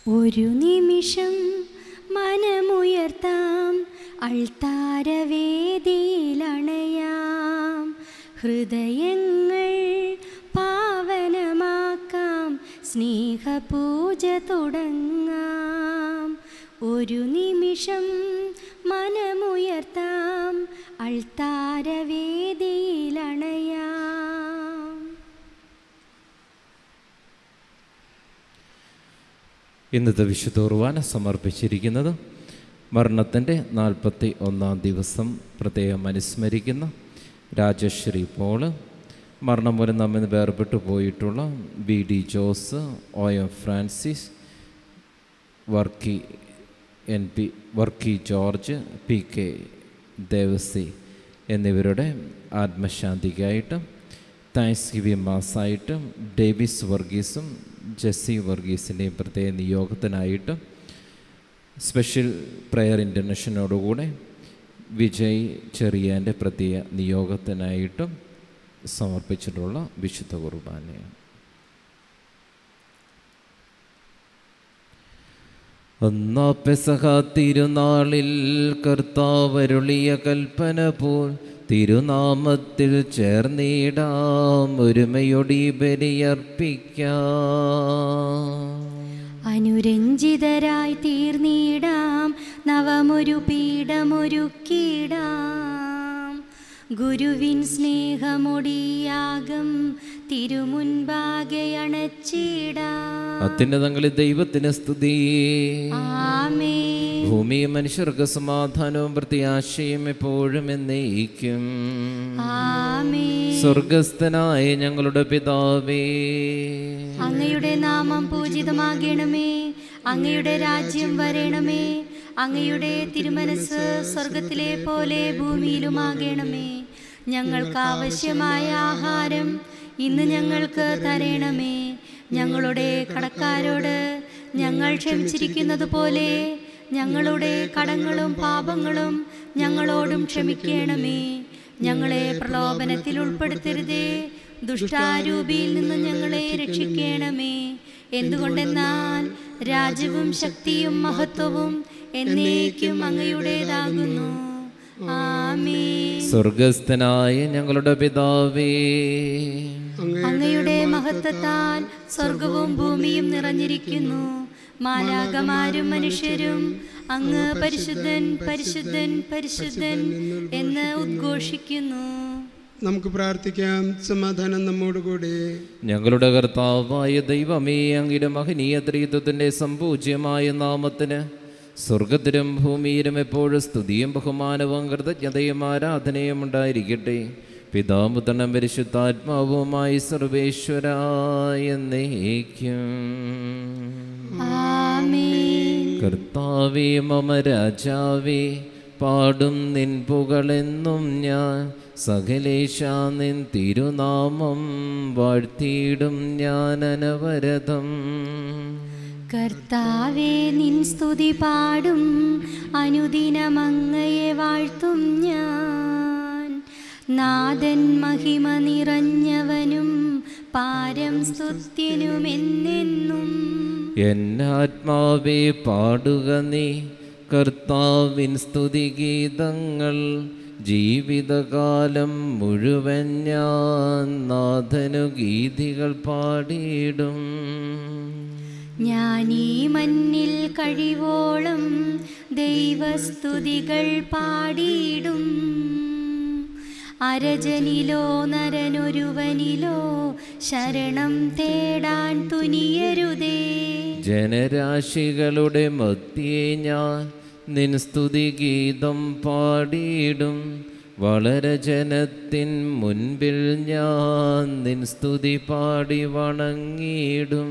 ഒരു നിമിഷം മനമുയർത്താം അൾത്താരവേദിയിലണയാം ഹൃദയങ്ങൾ പാവനമാക്കാം സ്നേഹപൂജ തുടങ്ങാം ഒരു നിമിഷം മനമുയർത്താം അൾത്താരവേദിയിലണയാം ഇന്നത്തെ വിശുദ്ധ കുർബാന സമർപ്പിച്ചിരിക്കുന്നത് മരണത്തിൻ്റെ നാൽപ്പത്തി ഒന്നാം ദിവസം പ്രത്യേകം അനുസ്മരിക്കുന്ന രാജശ്രീ പോള് മരണം മൂലം നമ്മിൽ നിന്ന് വേർപെട്ടു പോയിട്ടുള്ള ബി ഡി ജോസ് ഒ എം ഫ്രാൻസിസ് വർക്കി എൻ പി വർക്കി ജോർജ് പി കെ ദേവസി എന്നിവരുടെ ആത്മശാന്തിക്കായിട്ടും താങ്ക്സ് ഗിവിംഗ് മാസായിട്ടും ഡേവിസ് വർഗീസും ജെസ്സി വർഗീസിൻ്റെയും പ്രത്യേക നിയോഗത്തിനായിട്ടും സ്പെഷ്യൽ പ്രയർ ഇൻ്റർനാഷനോടുകൂടെ വിജയ് ചെറിയാൻ്റെ പ്രത്യേക നിയോഗത്തിനായിട്ടും സമർപ്പിച്ചിട്ടുള്ള വിശുദ്ധ കുർബാനയാണ് ഒന്നാ പെസഹ തിരുനാളിൽ കർത്താവരുളിയ കൽപ്പന പോൽ തിരുനാമത്തിൽ ചേർന്നിടാം ഒരുമയൊടി ബലിയർപ്പിക്കാം അനുരഞ്ജിതരായി തീർന്നിടാം നവമൊരു പീഠമൊരുക്കിടാം ഗുരുവിൻ സ്നേഹമൊടിയാകം തിരുമുൻപാകെ അണച്ചിടാം അത്യുന്നതങ്ങളിൽ ദൈവത്തിന് സ്തുതി ആമേ ഭൂമിയും മനുഷ്യർക്ക് സമാധാനവും പ്രത്യാശയും എപ്പോഴും എന്നേക്കും ആമേ സ്വർഗസ്ഥനായ ഞങ്ങളുടെ പിതാവേ അങ്ങയുടെ നാമം പൂജിതമാകണമേ അങ്ങയുടെ രാജ്യം വരണമേ അങ്ങയുടെ തിരുമനസ് സ്വർഗത്തിലെ പോലെ ഭൂമിയിലുമാകണമേ ഞങ്ങൾക്ക് ആവശ്യമായ ആഹാരം ഇന്ന് ഞങ്ങൾക്ക് തരണമേ ഞങ്ങളുടെ കടക്കാരോട് ഞങ്ങൾ ക്ഷമിച്ചിരിക്കുന്നത് പോലെ ഞങ്ങളുടെ കടങ്ങളും പാപങ്ങളും ഞങ്ങളോടും ക്ഷമിക്കണമേ ഞങ്ങളെ പ്രലോഭനത്തിൽ ഉൾപ്പെടുത്തരുതേ ദുഷ്ടാരൂപിയിൽ നിന്ന് ഞങ്ങളെ രക്ഷിക്കണമേ എന്തുകൊണ്ടെന്നാൽ രാജ്യവും ശക്തിയും മഹത്വവും എന്നേക്കും അങ്ങയുടേതാകുന്നു ആമേ സ്വർഗസ്ഥനായ ഞങ്ങളുടെ പിതാവേ അങ്ങയുടെ മഹത്വത്താൽ സ്വർഗവും ഭൂമിയും നിറഞ്ഞിരിക്കുന്നു മാലാകമാരും മനുഷ്യരും അങ്ങ് പരിശുദ്ധൻ പരിശുദ്ധൻ പരിശുദ്ധൻ എന്ന് ഉദ്ഘോഷിക്കുന്നു നമുക്ക് പ്രാർത്ഥിക്കാം സമാധാനം നമ്മോടുകൂടി ഞങ്ങളുടെ കർത്താവായ ദൈവമേ അങ്ങയുടെ മഹനീയ ത്രിത്വത്തിൻ്റെ സമ്പൂജ്യമായ നാമത്തിന് സ്വർഗത്തിലും ഭൂമിയിലും എപ്പോഴും സ്തുതിയും ബഹുമാനവും കൃതജ്ഞതയും ആരാധനയും ഉണ്ടായിരിക്കട്ടെ പിതാമുത്തണം പരിശുദ്ധാത്മാവുമായി സർവേശ്വരായ എന്നേക്കും ആമേൻ കർത്താവേ മമ രാജാവേ പാടും നിൻ പുകളെന്നും ഞാൻ സകലേശ നിൻ തിരുനാമം വാഴ്ത്തിയിടും ഞാൻ അനവരതം കർത്താവേ നിൻ സ്തുതി പാടും അനുദിനമങ്ങയെ വാഴ്ത്തും ഞാൻ നാഥൻ മഹിമ നിറഞ്ഞവനും പാരം സ്തുത്യനുമെന്നെന്നും എന്നാത്മാവേ പാടുക നീ കർത്താവിൻ സ്തുതിഗീതങ്ങൾ ജീവിതകാലം മുഴുവൻ ഞാൻ നാഥനു ഗീതികൾ പാടിയിടും ഞാൻ ഈ മണ്ണിൽ കഴിവോളം ദൈവസ്തുതികൾ പാടിയിടും അരജനിലോ നരനൊരുവനിലോ ശരണം തേടാൻ തുനിയരുതേ ജനരാശികളുടെ മധ്യേ ഞാൻ നിൻ സ്തുതിഗീതം പാടിയിടും വളരെ ജനത്തിൻ മുൻപിൽ ഞാൻ നിൻ സ്തുതി പാടി വണങ്ങിയിടും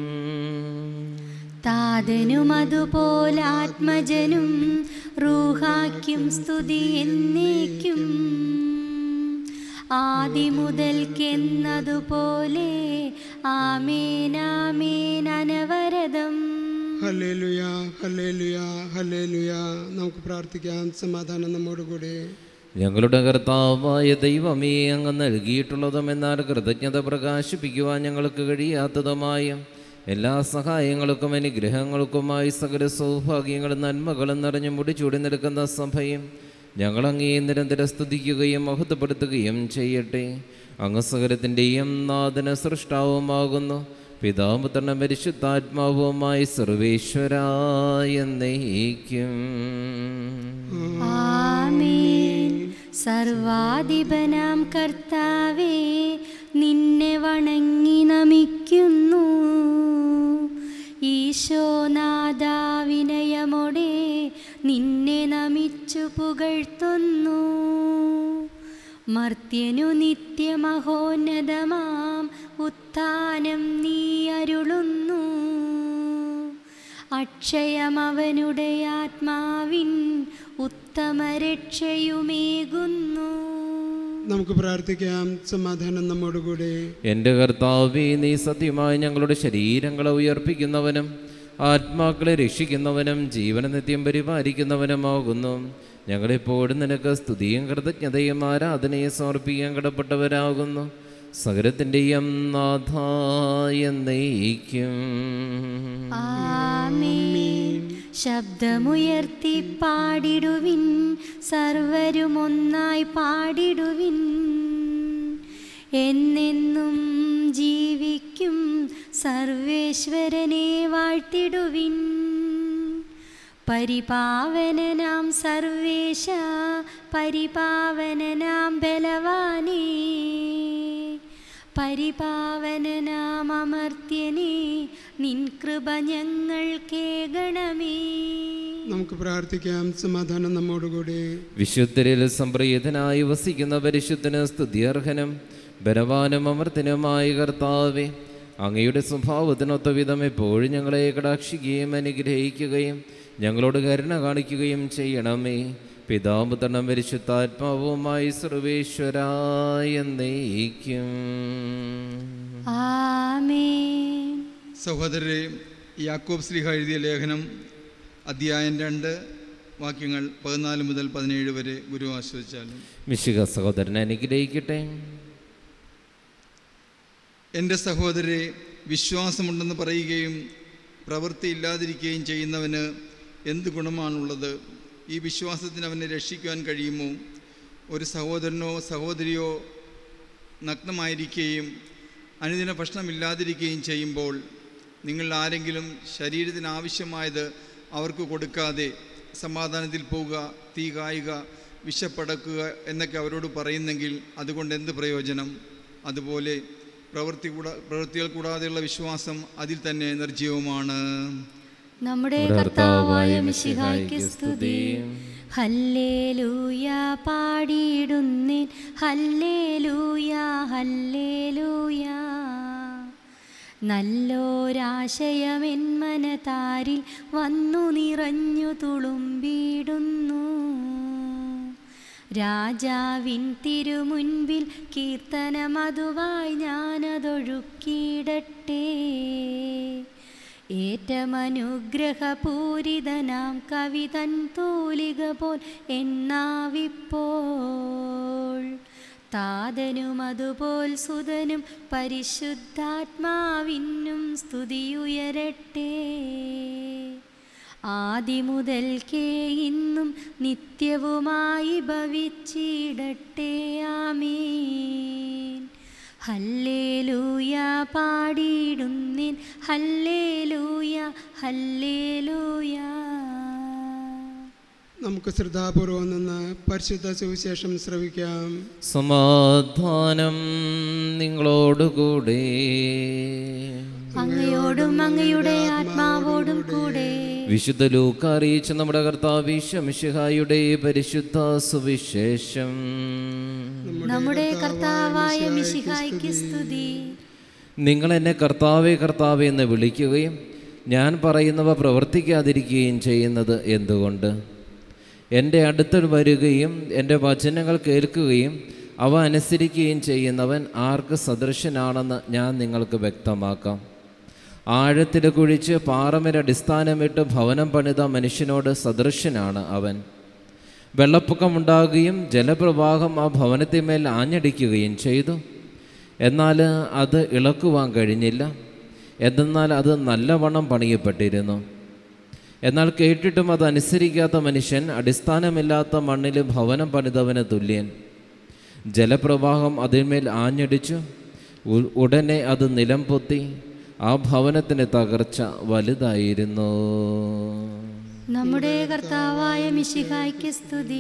താതനും അതുപോലെ ആത്മജനും റൂഹാക്കും സ്തുതി എന്നേക്കും ആദിമുതൽക്കെന്നതുപോലെ ആമേനാമേൻ അനവരതം ഹല്ലേലുയ ഹല്ലേലുയ ഹല്ലേലുയ നമുക്ക് പ്രാർത്ഥിക്കാം സമാധാനം നമ്മോടുകൂടി ഞങ്ങളുടെ കർത്താവായ ദൈവമേ അങ്ങ് നൽകിയിട്ടുള്ളതും എന്നാൽ കൃതജ്ഞത പ്രകാശിപ്പിക്കുവാൻ ഞങ്ങൾക്ക് കഴിയാത്തതുമായ എല്ലാ സഹായങ്ങൾക്കും അനുഗ്രഹങ്ങൾക്കുമായി സകല സൗഭാഗ്യങ്ങളും നന്മകളും നിറഞ്ഞു മുടിച്ചൂടി നിൽക്കുന്ന സഭയും ഞങ്ങളങ്ങേ നിരന്തരം സ്തുതിക്കുകയും മഹത്വപ്പെടുത്തുകയും ചെയ്യട്ടെ അങ്ങ് സകലത്തിൻ്റെയും നാഥന സൃഷ്ടാവുമാകുന്നു പിതാപുത്രനും പരിശുദ്ധാത്മാവുമായി സർവേശ്വരായ നയിക്കും ആമേൻ സർവാധിപനാം കർത്താവേ നിന്നെ വണങ്ങി നമിക്കുന്നു ഈശോനാദാവിനയമോടെ നിന്നെ നമിച്ചു പുകഴ്ത്തുന്നു മർത്യനു നിത്യമഹോന്നതമാം ഉത്ഥാനം നീ അരുളുന്നു അക്ഷയമവനുടെ ആത്മാവിൻ ഉത്തമ രക്ഷയുമേകുന്നു നമുക്ക് പ്രാർത്ഥിക്കാം സമാധാനം നമ്മോടുകൂടെ എൻ്റെ കർത്താവേ നീ സത്യമായി ഞങ്ങളുടെ ശരീരങ്ങളെ ഉയർപ്പിക്കുന്നവനും ആത്മാക്കളെ രക്ഷിക്കുന്നവനും ജീവന നിത്യം പരിപാലിക്കുന്നവനുമാകുന്നു ഞങ്ങളെപ്പോഴും നിനക്ക് സ്തുതിയും കൃതജ്ഞതയും ആരാധനയും സമർപ്പിക്കാൻ കടപ്പെട്ടവരാകുന്നു സകലത്തിൻ്റെയും നാഥായ നയിക്കും ആമേൻ ശബ്ദമുയർത്തി പാടിടുവിൻ സർവരും ഒന്നായി പാടിടുവിൻ എന്നെന്നും ജീവിക്കും സർവേശ്വരനെ വാഴ്ത്തിടുവിൻ പരിപാവനനാം സർവേശ പരിപാവനനാം ബലവാനേ പരിപാവനനാം അമർത്യനേ നിൻ കൃപ ഞങ്ങൾ കേകണമേ നമുക്ക് പ്രാർത്ഥിക്കാം സമാധാനം നമ്മോടുകൂടെ വിശുദ്ധരിൽ സംപ്രീതനായി വസിക്കുന്ന പരിശുദ്ധന് സ്തുതിയർഹനും ബലവാനും അമർത്തനുമായ കർത്താവെ അങ്ങയുടെ സ്വഭാവത്തിനൊത്ത വിധം എപ്പോഴും ഞങ്ങളെ കടാക്ഷിക്കുകയും അനുഗ്രഹിക്കുകയും ഞങ്ങളോട് കരുണ കാണിക്കുകയും ചെയ്യണമേ പിതാപുത്രണം പരിശുദ്ധാത്മാവുമായി സർവേശ്വരായ നയിക്കും ആമേൻ സഹോദരരെ യാക്കോബ് ശ്രീഹ എഴുതിയ ലേഖനം അധ്യായം രണ്ട് വാക്യങ്ങൾ പതിനാല് മുതൽ പതിനേഴ് വരെ ഗുരു ആശ്വസിച്ചാലും മിശിക സഹോദരനെ അനുഗ്രഹിക്കട്ടെ എൻ്റെ സഹോദരരെ വിശ്വാസമുണ്ടെന്ന് പറയുകയും പ്രവൃത്തി ഇല്ലാതിരിക്കുകയും ചെയ്യുന്നവന് എന്ത് ഗുണമാണുള്ളത് ഈ വിശ്വാസത്തിന് അവനെ രക്ഷിക്കുവാൻ കഴിയുമോ ഒരു സഹോദരനോ സഹോദരിയോ നഗ്നമായിരിക്കുകയും അനുദിന ഭക്ഷണമില്ലാതിരിക്കുകയും ചെയ്യുമ്പോൾ നിങ്ങൾ ആരെങ്കിലും ശരീരത്തിന് ആവശ്യമായത് അവർക്ക് കൊടുക്കാതെ സമാധാനത്തിൽ പോവുക തീ കായുക വിശപ്പടക്കുക എന്നൊക്കെ അവരോട് പറയുന്നെങ്കിൽ അതുകൊണ്ട് എന്ത് പ്രയോജനം അതുപോലെ പ്രവൃത്തി കൂടാ പ്രവൃത്തികൾ കൂടാതെയുള്ള വിശ്വാസം അതിൽ തന്നെ നിർജ്ജീവമാണ് നമ്മുടെ നമ്മുടെ കർത്താവായ കർത്താവായ മിശിഹായ്ക്ക് മിശിഹായ്ക്ക് സ്തുതി സ്തുതി. ഹല്ലേലൂയ പാടിയിടുന്നേൻ ഹല്ലേലൂയ ഹല്ലേലൂയ നല്ലോരാശയമെൻ മനതാരിൽ വന്നു നിറഞ്ഞു തുളുമ്പിടുന്നു രാജാവിൻ തിരുമുൻപിൽ കീർത്തനമതുവായി ഞാനതൊഴുക്കിയിടട്ടെ ഏറ്റമനുഗ്രഹപൂരിതനാം കവിതൻ തൂലിക പോൽ എന്നാവിപ്പോൾ താതനും അതുപോൽ സുതനും പരിശുദ്ധാത്മാവിനും സ്തുതിയുയരട്ടെ ആദിമുതൽക്കേ ഇന്നും നിത്യവുമായി ഭവിച്ചിടട്ടെ ആമീൻ ഹല്ലേലൂയ പാടിയിടുന്നിൻ ഹല്ലേലൂയ ഹല്ലേലൂയ നമുക്ക് ശ്രദ്ധാപൂർവം നിന്ന് പരിശുദ്ധ സുവിശേഷം ശ്രവിക്കാം സമാധാനം നിങ്ങളോടുകൂടെ അങ്ങയോടും അങ്ങയുടെ ആത്മാവോടും കൂടെ വിശുദ്ധ ലൂക്ക അറിയിച്ച നമ്മുടെ കർത്താവ് ശമിഷഹായുടെ പരിശുദ്ധ സുവിശേഷം നമ്മുടെ കർത്താവായ മിശിഹായ്ക്ക് സ്തുതി നിങ്ങൾ എന്നെ കർത്താവെ കർത്താവെ എന്ന് വിളിക്കുകയും ഞാൻ പറയുന്നവ പ്രവർത്തിക്കാതിരിക്കുകയും ചെയ്യുന്നത് എന്തുകൊണ്ട് എൻ്റെ അടുത്ത് വരികയും എൻ്റെ വചനങ്ങൾ കേൾക്കുകയും അവ അനുസരിക്കുകയും ചെയ്യുന്നവൻ ആർക്ക് സദൃശനാണെന്ന് ഞാൻ നിങ്ങൾക്ക് വ്യക്തമാക്കാം ആഴത്തിൽ കുഴിച്ച് പാറമേൽ അടിസ്ഥാനമിട്ട് ഭവനം പണിത മനുഷ്യനോട് സദൃശനാണ് അവൻ വെള്ളപ്പൊക്കമുണ്ടാകുകയും ജലപ്രവാഹം ആ ഭവനത്തിന്മേൽ ആഞ്ഞടിക്കുകയും ചെയ്തു എന്നാൽ അത് ഇളക്കുവാൻ കഴിഞ്ഞില്ല എന്തെന്നാൽ അത് നല്ലവണ്ണം പണിയപ്പെട്ടിരുന്നു എന്നാൽ കേട്ടിട്ടും അതനുസരിക്കാത്ത മനുഷ്യൻ അടിസ്ഥാനമില്ലാത്ത മണ്ണിൽ ഭവനം പണിതവന് തുല്യൻ ജലപ്രവാഹം അതിന്മേൽ ആഞ്ഞടിച്ചു ഉ- ഉടനെ അത് നിലം പൊത്തി ആ ഭവനത്തിന് തകർച്ച വലുതായിരുന്നു നമ്മുടെ കർത്താവായ മിശിഹായ്ക്ക് സ്തുതി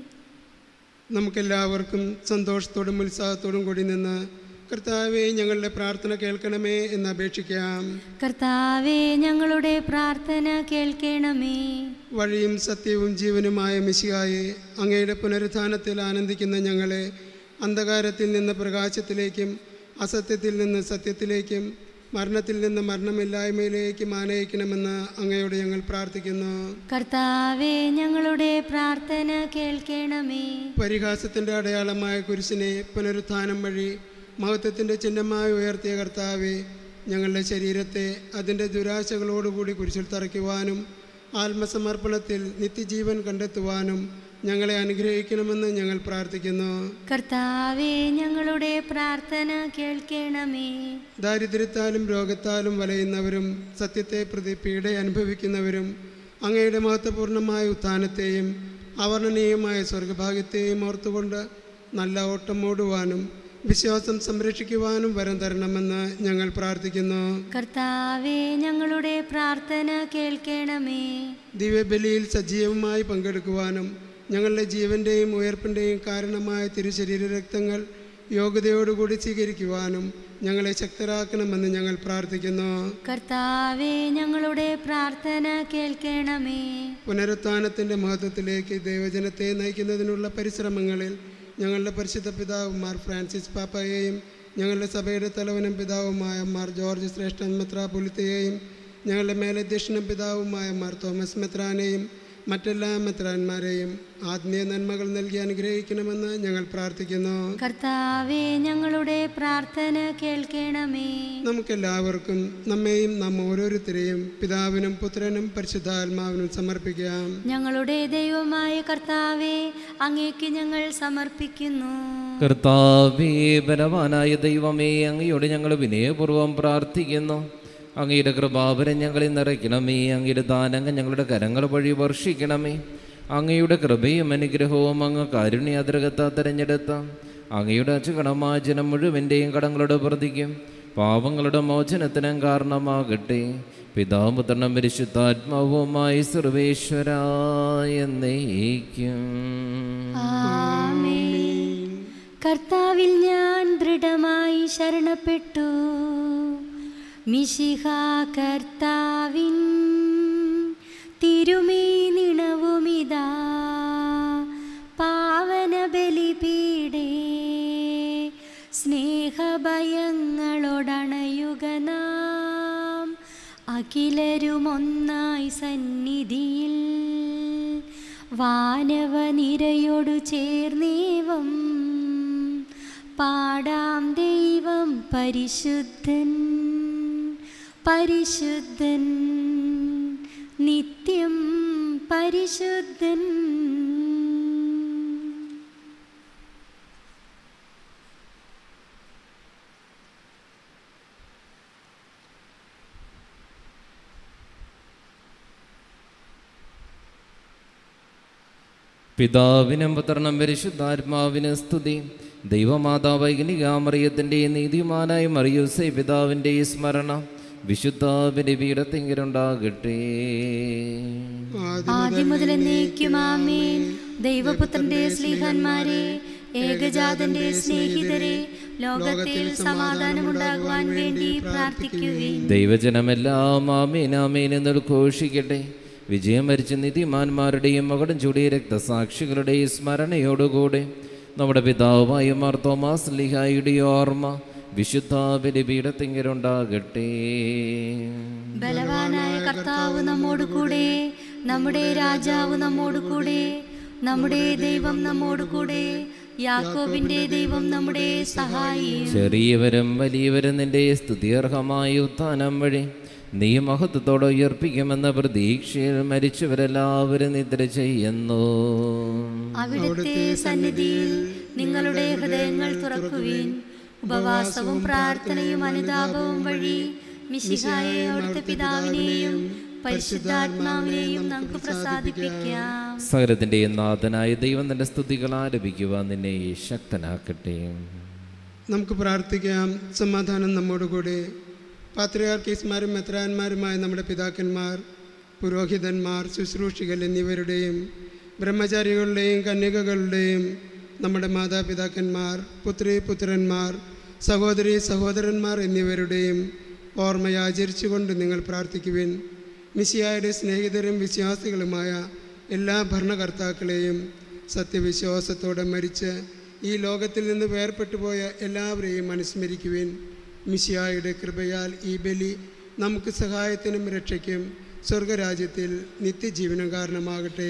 നമുക്കെല്ലാവർക്കും സന്തോഷത്തോടും ഉത്സാഹത്തോടും കൂടി നിന്ന് കർത്താവെ ഞങ്ങളുടെ പ്രാർത്ഥന കേൾക്കണമേ എന്ന് അപേക്ഷിക്കാം കർത്താവെ ഞങ്ങളുടെ പ്രാർത്ഥന കേൾക്കണമേ വഴിയും സത്യവും ജീവനുമായ മിശിഹായെ അങ്ങയുടെ പുനരുത്ഥാനത്തിൽ ആനന്ദിക്കുന്ന ഞങ്ങളെ അന്ധകാരത്തിൽ നിന്ന് പ്രകാശത്തിലേക്കും അസത്യത്തിൽ നിന്ന് സത്യത്തിലേക്കും മരണത്തിൽ നിന്ന് മരണമില്ലായ്മയിലേക്കും ആനയിക്കണമെന്ന് അങ്ങയോട് ഞങ്ങൾ പ്രാർത്ഥിക്കുന്നു കർത്താവെ ഞങ്ങളുടെ പ്രാർത്ഥന കേൾക്കണമേ പരിഹാസത്തിൻ്റെ അടയാളമായ കുരിശിനെ പുനരുത്ഥാനം വഴി മഹത്വത്തിൻ്റെ ചിഹ്നമായി ഉയർത്തിയ കർത്താവെ ഞങ്ങളുടെ ശരീരത്തെ അതിൻ്റെ ദുരാശകളോടുകൂടി കുരിശിൽ തറയ്ക്കുവാനും ആത്മസമർപ്പണത്തിൽ നിത്യജീവൻ കണ്ടെത്തുവാനും ഞങ്ങളെ അനുഗ്രഹിക്കണമെന്ന് ഞങ്ങൾ പ്രാർത്ഥിക്കുന്നു കർത്താവെ ഞങ്ങളുടെ പ്രാർത്ഥന കേൾക്കണമേ ദാരിദ്ര്യത്താലും രോഗത്താലും വലയുന്നവരും സത്യത്തെ പ്രതി പീഡ അനുഭവിക്കുന്നവരും അങ്ങയുടെ മഹത്വപൂർണമായ ഉത്ഥാനത്തെയും അവർണനീയമായ സ്വർഗഭാഗ്യത്തെയും ഓർത്തുകൊണ്ട് നല്ല ഓട്ടം ഓടുവാനും വിശ്വാസം സംരക്ഷിക്കുവാനും വരം തരണമെന്ന് ഞങ്ങൾ പ്രാർത്ഥിക്കുന്നു കർത്താവെ ഞങ്ങളുടെ പ്രാർത്ഥന കേൾക്കണമേ ദിവ്യബലിയിൽ സജീവമായി പങ്കെടുക്കുവാനും ഞങ്ങളുടെ ജീവൻ്റെയും ഉയർപ്പിൻ്റെയും കാരണമായ തിരുശരീര രക്തങ്ങൾ യോഗ്യതയോടുകൂടി സ്വീകരിക്കുവാനും ഞങ്ങളെ ശക്തരാക്കണമെന്ന് ഞങ്ങൾ പ്രാർത്ഥിക്കുന്നു കർത്താവെ ഞങ്ങളുടെ പ്രാർത്ഥന കേൾക്കണമേ പുനരുത്ഥാനത്തിൻ്റെ മഹത്വത്തിലേക്ക് ദൈവജനത്തെ നയിക്കുന്നതിനുള്ള പരിശ്രമങ്ങളിൽ ഞങ്ങളുടെ പരിശുദ്ധ പിതാവ് മാർ ഫ്രാൻസിസ് പാപ്പയെയും ഞങ്ങളുടെ സഭയുടെ തലവനും പിതാവുമായ മാർ ജോർജ് ശ്രേഷ്ഠ മെത്രാപൊലിത്തയെയും ഞങ്ങളുടെ മേലധ്യക്ഷനും പിതാവുമായ മാർ തോമസ് മെത്രാനെയും മറ്റെല്ലാ മെത്രാന്മാരെയും ആത്മീയ നന്മകൾ നൽകി അനുഗ്രഹിക്കണമെന്ന് ഞങ്ങൾ പ്രാർത്ഥിക്കുന്നു കർത്താവെ ഞങ്ങളുടെ പ്രാർത്ഥന കേൾക്കണമേ നമുക്കെല്ലാവർക്കും നമ്മെയും നാം ഓരോരുത്തരെയും പിതാവിനും പുത്രനും പരിശുദ്ധാത്മാവിനും സമർപ്പിക്കാം ഞങ്ങളുടെ ദൈവമായ കർത്താവെ അങ്ങേക്ക് ഞങ്ങൾ സമർപ്പിക്കുന്നു കർത്താവേ ബലവാനായ ദൈവമേ അങ്ങയോട് ഞങ്ങൾ വിനയപൂർവ്വം പ്രാർത്ഥിക്കുന്നു അങ്ങയുടെ കൃപാവരം ഞങ്ങളിൽ നിറയ്ക്കണമേ അങ്ങയുടെ ദാനങ്ങൾ ഞങ്ങളുടെ കരങ്ങൾ വഴി വർഷിക്കണമേ അങ്ങയുടെ കൃപയും അനുഗ്രഹവും അങ്ങ് കാരുണ്യാതൃകത്ത തിരഞ്ഞെടുത്ത അങ്ങയുടെ അച്ചുകണമായ ജനം മുഴുവൻ്റെയും കടങ്ങളുടെ പ്രതിക്കും പാവങ്ങളുടെ മോചനത്തിനും കാരണമാകട്ടെ പിതാപുത്രനും പരിശുദ്ധാത്മാവുമായി സർവേശ്വരായ എന്നേക്കും ആമേൻ കർത്താവിൽ ഞാൻ ദൃഢമായി ശരണപ്പെട്ടു മിശിഹ കർത്താവിൻ തിരുമേ നിണവുമിതാ പാവന ബലിപീഡേ സ്നേഹഭയങ്ങളോടണയുക നാം അഖിലരുമൊന്നായി സന്നിധിയിൽ വാനവനിരയോടു ചേർന്നേവം പാടാം ദൈവം പരിശുദ്ധൻ പരിശുദ്ധൻ നിത്യം പരിശുദ്ധൻ പിതാവിനും പുത്രനും പരിശുദ്ധാത്മാവിന് സ്തുതി ദൈവമാതാവൈകനികാമറിയത്തിൻ്റെ നീതിമാനായ മറിയൂസെ പിതാവിൻ്റെ സ്മരണ വിശുദ്ധ ബലിപീഠത്തിങ്കിലുണ്ടാകട്ടെ ആദ്യം മുതൽ എന്നേക്കും ആമേൻ ദൈവപുത്രന്റെ സ്ലീഹന്മാരെ ഏകജാതന്റെ സ്നേഹിതരെ ലോകത്തിൽ സമാധാനമുണ്ടാകുവാൻ വേണ്ടി പ്രാർത്ഥിക്കുവിൻ ദൈവജനമെല്ലാം ആമേൻ ആമേൻ എന്ന് ഘോഷിക്കട്ടെ വിജയം വരിച്ച നിധിമാന്മാരുടെയും മകടും ചൂടിയ രക്തസാക്ഷികളുടെയും സ്മരണയോടുകൂടെ നമ്മുടെ പിതാവുമായ മാർ തോമാസ് ലിഹായുടെ ഓർമ്മ വിശുദ്ധ ബലിപീഠത്തിങ്കിലുണ്ടാകട്ടെ ബലവാനായ കർത്താവ് നമ്മോട് കൂടെ നമ്മുടെ രാജാവ് നമ്മോട് കൂടെ നമ്മുടെ ദൈവം നമ്മോട് കൂടെ യാക്കോബിന്റെ ദൈവം നമ്മുടെ സഹായിയും ചെറിയവരും വലിയവരും നിന്റെ സ്തുതിയർഹമായ ഉത്ഥാനം വഴി നീ മഹത്വത്തോടെ ഉയർപ്പിക്കുമെന്ന പ്രതീക്ഷയിൽ മരിച്ചവരെല്ലാവരും നിദ്ര ചെയ്യുന്നു അവിടുത്തെ സന്നിധിയിൽ നിങ്ങളുടെ ഹൃദയങ്ങൾ തുറക്കുവിൻ ഉപവാസവും പ്രാർത്ഥനയും അനുതാപവും വഴി മിശിഹായെ അവിടുത്തെ പിതാവിനെയും പരിശുദ്ധാത്മാവിനെയും നമുക്ക് പ്രസാദിപ്പിക്കാം സകലത്തിൻ്റെയും നാഥനായ ദൈവം തൻ്റെ സ്തുതികൾ ആലപിക്കുവാൻ നിന്നെ ശക്തനാക്കട്ടെ നമുക്ക് പ്രാർത്ഥിക്കാം സമാധാനം നമ്മോടുകൂടി പാത്രിയാർക്കീസ്മാരും മെത്രാന്മാരുമായ നമ്മുടെ പിതാക്കന്മാർ പുരോഹിതന്മാർ ശുശ്രൂഷികൾ എന്നിവരുടെയും ബ്രഹ്മചാരികളുടെയും കന്യകകളുടെയും നമ്മുടെ മാതാപിതാക്കന്മാർ പുത്രി പുത്രന്മാർ സഹോദരി സഹോദരന്മാർ എന്നിവരുടെയും ഓർമ്മയാചരിച്ചുകൊണ്ട് നിങ്ങൾ പ്രാർത്ഥിക്കുവിൻ മിശിയായുടെ സ്നേഹിതരും വിശ്വാസികളുമായ എല്ലാ ഭരണകർത്താക്കളെയും സത്യവിശ്വാസത്തോടെ മരിച്ച് ഈ ലോകത്തിൽ നിന്ന് വേർപെട്ടു പോയ എല്ലാവരെയും അനുസ്മരിക്കുവിൻ മിശിയായുടെ കൃപയാൽ ഈ ബലി നമുക്ക് സഹായത്തിനും രക്ഷയ്ക്കും സ്വർഗരാജ്യത്തിൽ നിത്യജീവനം കാരണമാകട്ടെ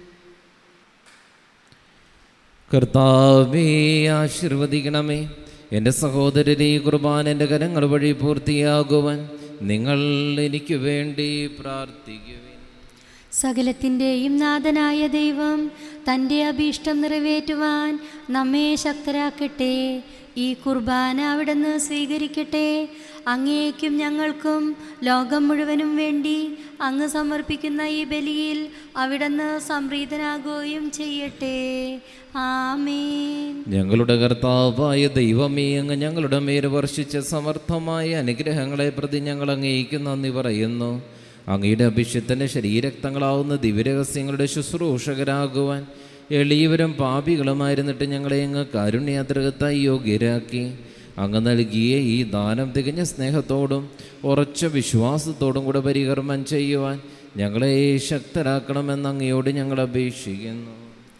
കർത്താവേ ആശീർവദിക്കണമേ എൻ്റെ സഹോദരരെ ഈ കുർബാന എൻ്റെ കരങ്ങൾ വഴി പൂർത്തിയാകുവാൻ നിങ്ങൾ എനിക്ക് വേണ്ടി പ്രാർത്ഥിക്കുവിൻ സകലത്തിൻ്റെയും നാഥനായ ദൈവം തൻ്റെ അഭീഷ്ടം നിറവേറ്റുവാൻ നമ്മെ ശക്തരാക്കട്ടെ ഈ കുർബാന അവിടുന്ന് സ്വീകരിക്കട്ടെ അങ്ങേക്കും ഞങ്ങൾക്കും ലോകം മുഴുവനും വേണ്ടി അങ്ങ് സമർപ്പിക്കുന്ന ഈ ബലിയിൽ അവിടുന്ന് സംപ്രീതനാകുകയും ചെയ്യട്ടെ ആമേൻ ഞങ്ങളുടെ കർത്താവായ ദൈവമേ അങ്ങ് ഞങ്ങളുടെ മേൽ വർഷിച്ച സമർത്ഥമായ അനുഗ്രഹങ്ങളെ പ്രതി ഞങ്ങൾ അങ്ങേക്ക് നന്ദി പറയുന്നു അങ്ങയുടെ അഭിഷേകത്തിൻ്റെ ശരീരക്തങ്ങളാവുന്ന ദിവ്യരഹസ്യങ്ങളുടെ ശുശ്രൂഷകരാകുവാൻ എളിയവരും പാപികളുമായിരുന്നിട്ട് ഞങ്ങളെ അങ്ങ് കാരുണ്യാതൃകത്തായി യോഗ്യരാക്കി അങ്ങ് നൽകിയ ഈ ദാനം തികഞ്ഞ സ്നേഹത്തോടും ഉറച്ച വിശ്വാസത്തോടും കൂടെ പരികർമ്മം ചെയ്യുവാൻ ഞങ്ങളെ ശക്തരാക്കണമെന്ന് അങ്ങയോട് ഞങ്ങൾ അപേക്ഷിക്കുന്നു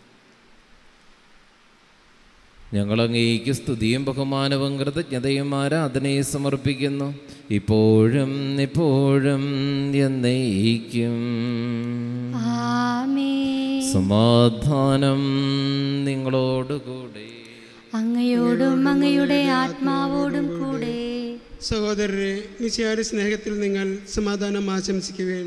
ഞങ്ങൾ അങ്ങേക്ക് സ്തുതിയും ബഹുമാനവും കൃതജ്ഞതയും ആരാധനയും സമർപ്പിക്കുന്നു ഇപ്പോഴും എപ്പോഴും എന്നേക്കും ആമേൻ സമാധാനം നിങ്ങളോടുകൂടെ അങ്ങയോടും അങ്ങയുടെ ആത്മാവോടും കൂടെ സഹോദരരെ മിശിയായുടെ സ്നേഹത്തിൽ നിങ്ങൾ സമാധാനം ആശംസിക്കുവേൻ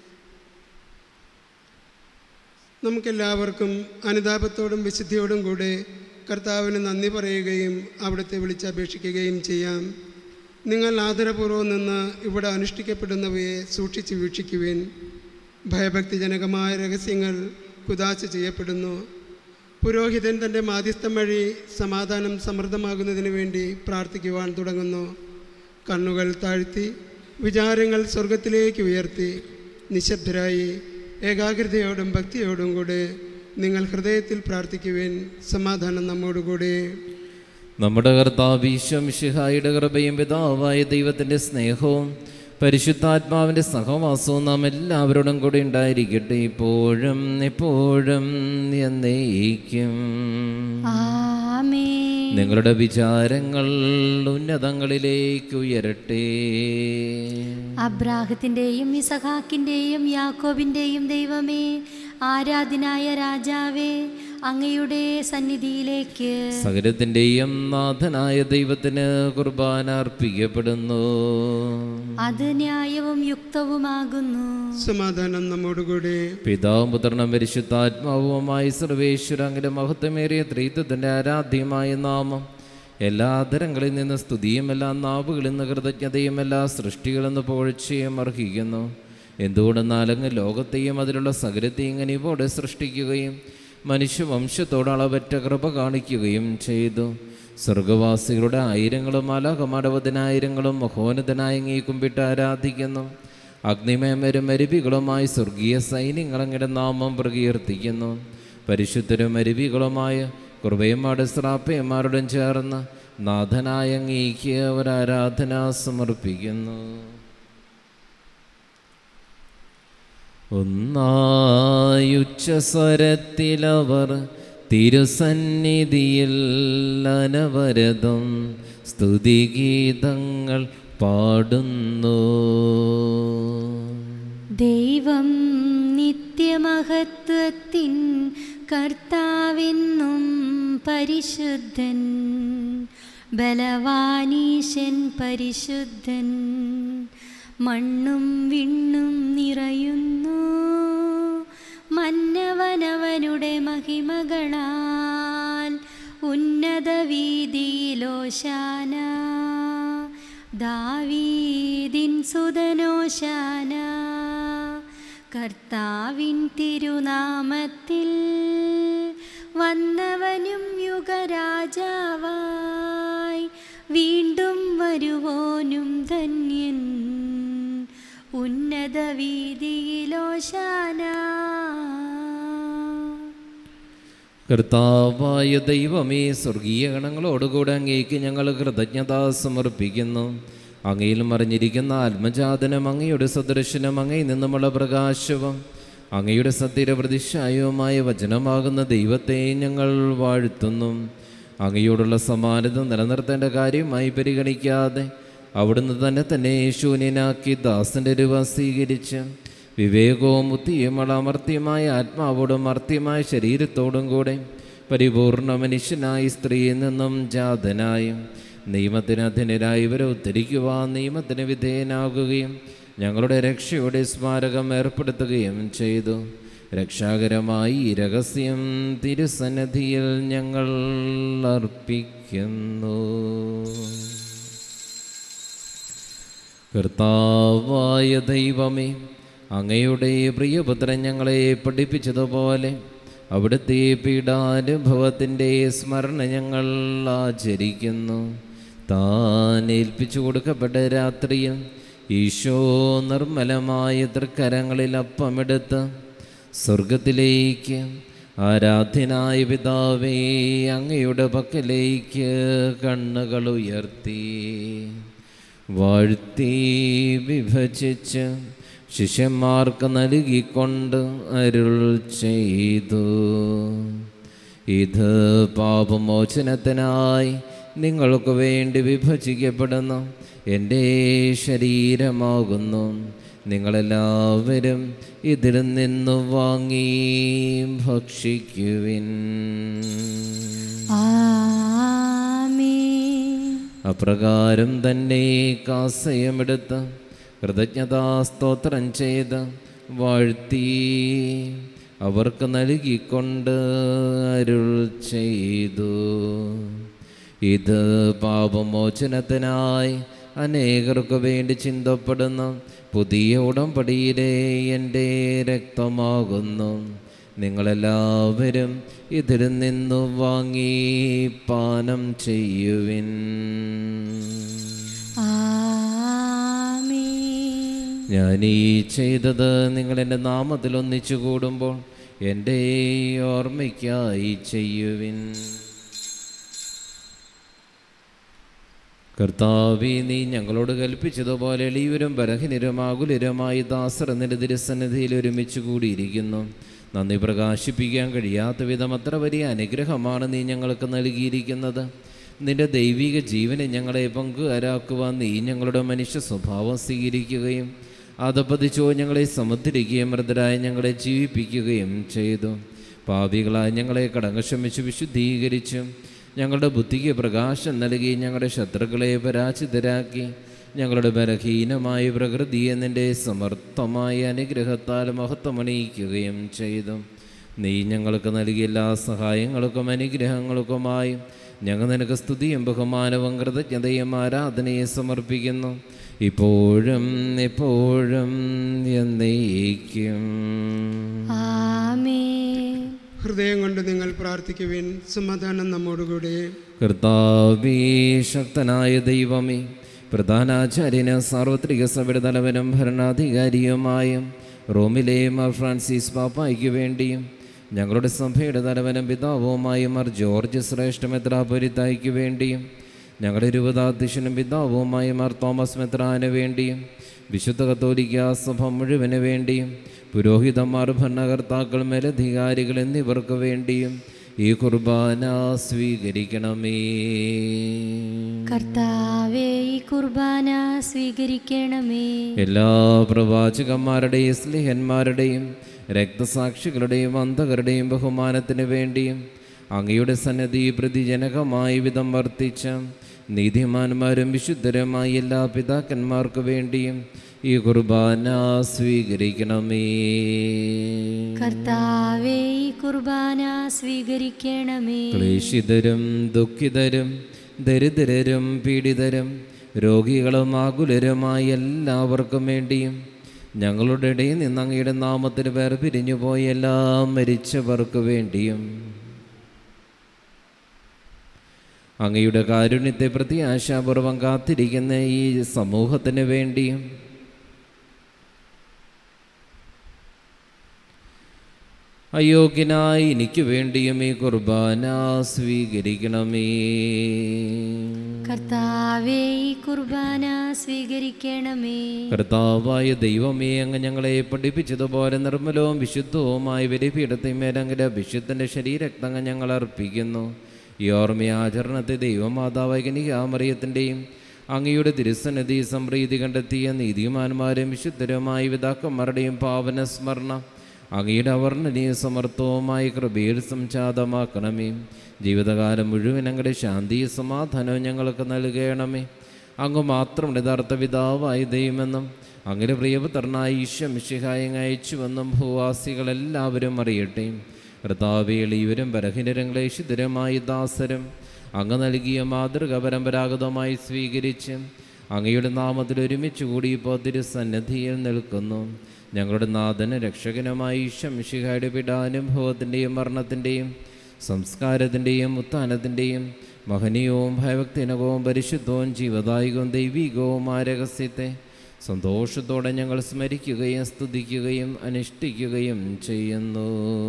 നമുക്കെല്ലാവർക്കും അനുതാപത്തോടും വിശുദ്ധിയോടും കൂടെ കർത്താവിന് നന്ദി പറയുകയും അവിടുത്തെ വിളിച്ചപേക്ഷിക്കുകയും ചെയ്യാം നിങ്ങൾ ആദരപൂർവ്വം നിന്ന് ഇവിടെ അനുഷ്ഠിക്കപ്പെടുന്നവയെ സൂക്ഷിച്ച് വീക്ഷിക്കുവിൻ ഭയഭക്തിജനകമായ രഹസ്യങ്ങൾ കുതാശ ചെയ്യപ്പെടുന്നു പുരോഹിതൻ തൻ്റെ മാധ്യസ്ഥം വഴി സമാധാനം സമൃദ്ധമാകുന്നതിന് വേണ്ടി പ്രാർത്ഥിക്കുവാൻ തുടങ്ങുന്നു കണ്ണുകൾ താഴ്ത്തി വിചാരങ്ങൾ സ്വർഗത്തിലേക്ക് ഉയർത്തി നിശബ്ദരായി ഏകാഗ്രതയോടും ഭക്തിയോടും കൂടെ നിങ്ങൾ ഹൃദയത്തിൽ പ്രാർത്ഥിക്കുവിൻ സമാധാനം നമ്മോടുകൂടെ നമ്മുടെ കർത്താവീശ്വം ഷിഹായുടെ കൃപയും പിതാവായ ദൈവത്തിൻ്റെ സ്നേഹവും പരിശുദ്ധാത്മാവിൻ്റെ സഹവാസവും നാം എല്ലാവരോടും കൂടെ ഉണ്ടായിരിക്കട്ടെ ഇപ്പോഴും എപ്പോഴും എന്നേക്കും ആമേൻ നിങ്ങളുടെ വിചാരങ്ങൾ ഉന്നതങ്ങളിലേക്ക് ഉയരട്ടെ അബ്രാഹത്തിൻ്റെയും ഇസഹാക്കിൻ്റെയും യാക്കോബിൻ്റെയും ദൈവമേ ആരാധനായ രാജാവേ അങ്ങയുടെ സന്നിധിയിലേക്ക് സകലത്തിൻ്റെയും നാഥനായ ദൈവത്തിന് കുർബാന അർപ്പിക്കപ്പെടുന്നു അത് ന്യായവും യുക്തവുമാകുന്നു സമാധാനം നമ്മോടുകൂടെ പിതാവും പുത്രനും പരിശുദ്ധാത്മാവുമായി സർവേശ്വര അങ്ങനെ മഹത്വമേറിയ ത്രീത്വത്തിൻ്റെ ആരാധ്യമായ നാമം എല്ലാ തരങ്ങളിൽ നിന്ന് സ്തുതിയും എല്ലാ നാവുകളിൽ നിന്ന് കൃതജ്ഞതയും എല്ലാ സൃഷ്ടികളിൽ നിന്ന് പുകഴ്ചയും അർഹിക്കുന്നു എന്തുകൊണ്ടെന്നാൽ അങ്ങ് ലോകത്തെയും അതിലുള്ള സകലത്തെയും ഇങ്ങനെ ഇവോടെ സൃഷ്ടിക്കുകയും മനുഷ്യവംശത്തോട് അളവറ്റ കൃപ കാണിക്കുകയും ചെയ്തു സ്വർഗവാസികളുടെ ആയിരങ്ങളും അലകമടവതിനായിരങ്ങളും മഹോന്നതനായി അങ്ങേ കുമ്പിട്ട് ആരാധിക്കുന്നു അഗ്നിമേമരും അരുവികളുമായി സ്വർഗീയ സൈന്യങ്ങളങ്ങയുടെ നാമം പ്രകീർത്തിക്കുന്നു പരിശുദ്ധരും അരുവികളുമായ കൃപയമാട് ശ്രാപ്പയന്മാരോടും ചേർന്ന് നാഥനായ അങ്ങേക്ക് അവർ ആരാധന സമർപ്പിക്കുന്നു ഒന്നായുച്ചസ്വരത്തിലവർ തിരുസന്നിധിയിൽ അനവരതം സ്തുതിഗീതങ്ങൾ പാടുന്നു ദൈവം നിത്യമഹത്വത്തിൻ കർത്താവെന്നും പരിശുദ്ധൻ ബലവാനീശൻ പരിശുദ്ധൻ മണ്ണും വിണ്ണും നിറയുന്നു മന്നവനവനുടെ മഹിമകളാൽ ഉന്നത വീതിയിലോശാന ദാവീദിൻ സുതനോശാന കർത്താവിൻ തിരുനാമത്തിൽ വന്നവനും യുഗരാജാവായി വീണ്ടും വരുവോനും ധന്യൻ ഉന്നത വീതിയിലോശാന കർത്താവായ ദൈവമേ സ്വർഗീയ ഗണങ്ങളോടുകൂടെ അങ്ങേക്ക് ഞങ്ങൾ കൃതജ്ഞത സമർപ്പിക്കുന്നു അങ്ങയിൽ മറിഞ്ഞിരിക്കുന്ന ആത്മജാതനം അങ്ങയുടെ സദൃശനം അങ്ങയിൽ നിന്നുമുള്ള പ്രകാശവും അങ്ങയുടെ സത്യയുടെ പ്രതിഷ്ഠായവുമായ വചനമാകുന്ന ദൈവത്തെ ഞങ്ങൾ വാഴ്ത്തുന്നു അങ്ങയോടുള്ള സമാനത നിലനിർത്തേണ്ട കാര്യമായി പരിഗണിക്കാതെ അവിടുന്ന് തന്നെ തന്നെ ശൂന്യനാക്കി ദാസന്റെ രൂപം സ്വീകരിച്ച് വിവേകവും ബുദ്ധിയും അമർത്യമായ ആത്മാവോടും മർത്യമായ ശരീരത്തോടും കൂടെ പരിപൂർണ മനുഷ്യനായി സ്ത്രീയിൽ നിന്നും ജാതനായും നിയമത്തിന് അധീനരായി ഇവരെ ഉദ്ധരിക്കുവാൻ നിയമത്തിന് വിധേയനാകുകയും ഞങ്ങളുടെ രക്ഷയുടെ സ്മാരകം ഏർപ്പെടുത്തുകയും ചെയ്തു രക്ഷാകരമായി ഈ രഹസ്യം തിരുസന്നിധിയിൽ ഞങ്ങൾ അർപ്പിക്കുന്നു കർത്താവായ ദൈവമേ അങ്ങയുടെ പ്രിയപുത്രൻ ഞങ്ങളെ പഠിപ്പിച്ചതുപോലെ അവിടുത്തെ പീഡാനുഭവത്തിൻ്റെ സ്മരണ ഞങ്ങൾ ആചരിക്കുന്നു താൻ ഏൽപ്പിച്ചു കൊടുക്കപ്പെട്ട രാത്രിയിൽ ഈശോ നിർമ്മലമായ തൃക്കരങ്ങളിൽ അപ്പമെടുത്ത് സ്വർഗത്തിലേക്ക് ആരാധ്യനായ പിതാവേ അങ്ങയുടെ പക്കലേക്ക് കണ്ണുകൾ ഉയർത്തി വാഴ്ത്തി വിഭജിച്ച് ശിഷ്യന്മാർക്ക് നൽകിക്കൊണ്ട് അരുൾ ചെയ്തു ഇത് പാപമോചനത്തിനായി നിങ്ങൾക്ക് വേണ്ടി വിഭജിക്കപ്പെടുന്ന എൻ്റെ ശരീരമാകുന്നു നിങ്ങളെല്ലാവരും ഇതിൽ നിന്ന് വാങ്ങി ഭക്ഷിക്കുവിൻ ആമേൻ അപ്രകാരം തന്നെ കാസയമെടുത്ത് കൃതജ്ഞതാസ്തോത്രം ചെയ്ത് വാഴ്ത്തി അവർക്ക് നൽകിക്കൊണ്ട് അരുൾ ചെയ്തു ഇത് പാപമോചനത്തിനായി അനേകർക്ക് വേണ്ടി ചിന്തപ്പെടുന്ന പുതിയ ഉടമ്പടിയിലെ എൻ്റെ രക്തമാകുന്നു നിങ്ങളെല്ലാവരും ഇതിൽ നിന്നു വാങ്ങി പാനം ചെയ്യുവിൻ ആമേൻ ഞാൻ ഈ ചെയ്തത് നിങ്ങൾ എൻ്റെ നാമത്തിൽ ഒന്നിച്ചു കൂടുമ്പോൾ എൻ്റെ ഓർമ്മയ്ക്കായി ചെയ്യുവിൻ കർത്താവി നീ ഞങ്ങളോട് കൽപ്പിച്ചതുപോലെ എളിയവരും ബലഹീനരും ആകുലരുമായി ദാസർ നിന്റെ തിരുസന്നിധിയിൽ ഒരുമിച്ച് കൂടിയിരിക്കുന്നു നന്ദി പ്രകാശിപ്പിക്കാൻ കഴിയാത്ത വിധം അത്ര വലിയ അനുഗ്രഹമാണ് നീ ഞങ്ങൾക്ക് നൽകിയിരിക്കുന്നത് നിന്റെ ദൈവിക ജീവനെ ഞങ്ങളെ പങ്കുകാരാക്കുവാൻ നീ ഞങ്ങളുടെ മനുഷ്യ സ്വഭാവം സ്വീകരിക്കുകയും അതപ്പതിച്ചോ ഞങ്ങളെ സമുദ്രിക്കുകയും മൃതരായി ഞങ്ങളെ ജീവിപ്പിക്കുകയും ചെയ്തു പാപികളായി ഞങ്ങളെ കടങ്ങ ശ്രമിച്ച് വിശുദ്ധീകരിച്ചും ഞങ്ങളുടെ ബുദ്ധിക്ക് പ്രകാശം നൽകി ഞങ്ങളുടെ ശത്രുക്കളെ പരാജിതരാക്കി ഞങ്ങളുടെ ബലഹീനമായ പ്രകൃതിയെ നിന്റെ സമർത്ഥമായ അനുഗ്രഹത്താൽ മഹത്വമണിയിക്കുകയും ചെയ്തു നീ ഞങ്ങൾക്ക് നൽകിയ എല്ലാ സഹായങ്ങൾക്കും അനുഗ്രഹങ്ങൾക്കുമായി ഞങ്ങൾ നിനക്ക് സ്തുതിയും ബഹുമാനവും കൃതജ്ഞതയും ആരാധനയെ സമർപ്പിക്കുന്നു ഇപ്പോഴും എപ്പോഴും എന്നേക്കും ആമേൻ ഹൃദയം കൊണ്ട് നിങ്ങൾ പ്രാർത്ഥിക്കുവിൻ സമാധാനം നമ്മോടുകൂടെ കർത്താവേ ശക്തനായ ദൈവമേ പ്രധാനാചാര്യന് സാർവത്രിക സഭയുടെ തലവനും ഭരണാധികാരിയുമായ റോമിലെ മാർ ഫ്രാൻസിസ് പാപ്പായ്ക്ക് വേണ്ടിയും ഞങ്ങളുടെ സഭയുടെ തലവനും പിതാവുമായ മാർ ജോർജ് ശ്രേഷ്ഠ മെത്രാപൊരിത്തായ്ക്ക് വേണ്ടിയും ഞങ്ങളുടെ ഇരുപതാധ്യക്ഷനും പിതാവുമായ മാർ തോമസ് മെത്രാന് വേണ്ടിയും വിശുദ്ധ കത്തോലിക്ക സഭ മുഴുവന് വേണ്ടിയും പുരോഹിതന്മാർ ഭരണകർത്താക്കൾ മേലധികാരികൾ എന്നിവർക്ക് വേണ്ടിയും ഈ കുർബാന സ്വീകരിക്കണമേ കർത്താവേ ഈ കുർബാന സ്വീകരിക്കണമേ എല്ലാ പ്രവാചകന്മാരുടെയും സ്ലിഹന്മാരുടെയും രക്തസാക്ഷികളുടെയും അന്ധകരുടെയും ബഹുമാനത്തിന് വേണ്ടിയും അങ്ങയുടെ സന്നദ്ധി പ്രതിജനകമായി വിധം വർത്തിച്ച നീതിമാന്മാരും വിശുദ്ധരുമായ എല്ലാ പിതാക്കന്മാർക്ക് വേണ്ടിയും ഈ കുർബാന സ്വീകരിക്കണമേ കർത്താവേ ഈ കുർബാന സ്വീകരിക്കണമേ ക്ലേശിതരും ദുഃഖിതരും ദരിദ്രരും പീഡിതരും രോഗികളും ആകുലരുമായി എല്ലാവർക്കും വേണ്ടിയും ഞങ്ങളുടെ ഇടയിൽ നിന്ന് അങ്ങയുടെ നാമത്തിന് പേർ പിരിഞ്ഞുപോയി എല്ലാം മരിച്ചവർക്ക് വേണ്ടിയും അങ്ങയുടെ കാരുണ്യത്തെ പ്രതി ആശാപൂർവം കാത്തിരിക്കുന്ന ഈ സമൂഹത്തിന് വേണ്ടിയും അയോഗ്യനായി എനിക്ക് വേണ്ടിയും ഈ കുർബാന സ്വീകരിക്കണമേ കർത്താവേ ഈ കുർബാന സ്വീകരിക്കണമേ കർത്താവായ ദൈവമേ അങ്ങ് ഞങ്ങളെ പഠിപ്പിച്ചതുപോലെ നിർമ്മലവും വിശുദ്ധവുമായ ബലിപീഠത്തിന്മേൽ അങ്ങയുടെ അഭിഷുദ്ധൻ്റെ ശരീരക്തങ്ങൾ ഞങ്ങൾ അർപ്പിക്കുന്നു ഈ ഓർമ്മയാചരണത്തെ ദൈവമാതാവായ കനികാമറിയത്തിൻ്റെയും അങ്ങയുടെ തിരുസന്നിധി സംപ്രീതി കണ്ടെത്തിയ നീതിമാന്മാരും വിശുദ്ധരുമായ പിതാക്കന്മാരുടെയും പാവന സ്മരണ അങ്ങയുടെ അവർണ്ണനീയ സമർത്ഥവുമായ കൃപയിൽ സംജാതമാക്കണമേ ജീവിതകാലം മുഴുവൻ അങ്ങയുടെ ശാന്തിയും സമാധാനവും ഞങ്ങൾക്ക് നൽകണമേ അങ്ങ് മാത്രം യഥാർത്ഥ പിതാവായി ദൈവമെന്നും അങ്ങനെ പ്രിയപുത്രനായി ഈശ്വമിഷിഹായം അയച്ചുവെന്നും ഭൂവാസികളെല്ലാവരും അറിയട്ടെ കർത്താവേളി ഇവരും ബലഹീനരും ക്ലേശിതരുമായി ദാസരും അങ്ങ് നൽകിയ മാതൃക പരമ്പരാഗതമായി സ്വീകരിച്ച് അങ്ങയുടെ നാമത്തിൽ ഒരുമിച്ച് കൂടി ഇപ്പോൾ തിരുസന്നിധിയിൽ നിൽക്കുന്നു ഞങ്ങളുടെ നാഥന് രക്ഷകനുമായി ഈശ്വമിഷിഹായുടെ പീഡാനുഭവത്തിൻ്റെയും മരണത്തിൻ്റെയും സംസ്കാരത്തിൻ്റെയും ഉത്ഥാനത്തിൻ്റെയും മഹനീയവും ഭയഭക്തിനകവും പരിശുദ്ധവും ജീവദായകവും ദൈവികവും ആ രഹസ്യത്തെ സന്തോഷത്തോടെ ഞങ്ങൾ സ്മരിക്കുകയും സ്തുതിക്കുകയും അനുഷ്ഠിക്കുകയും ചെയ്യുന്നു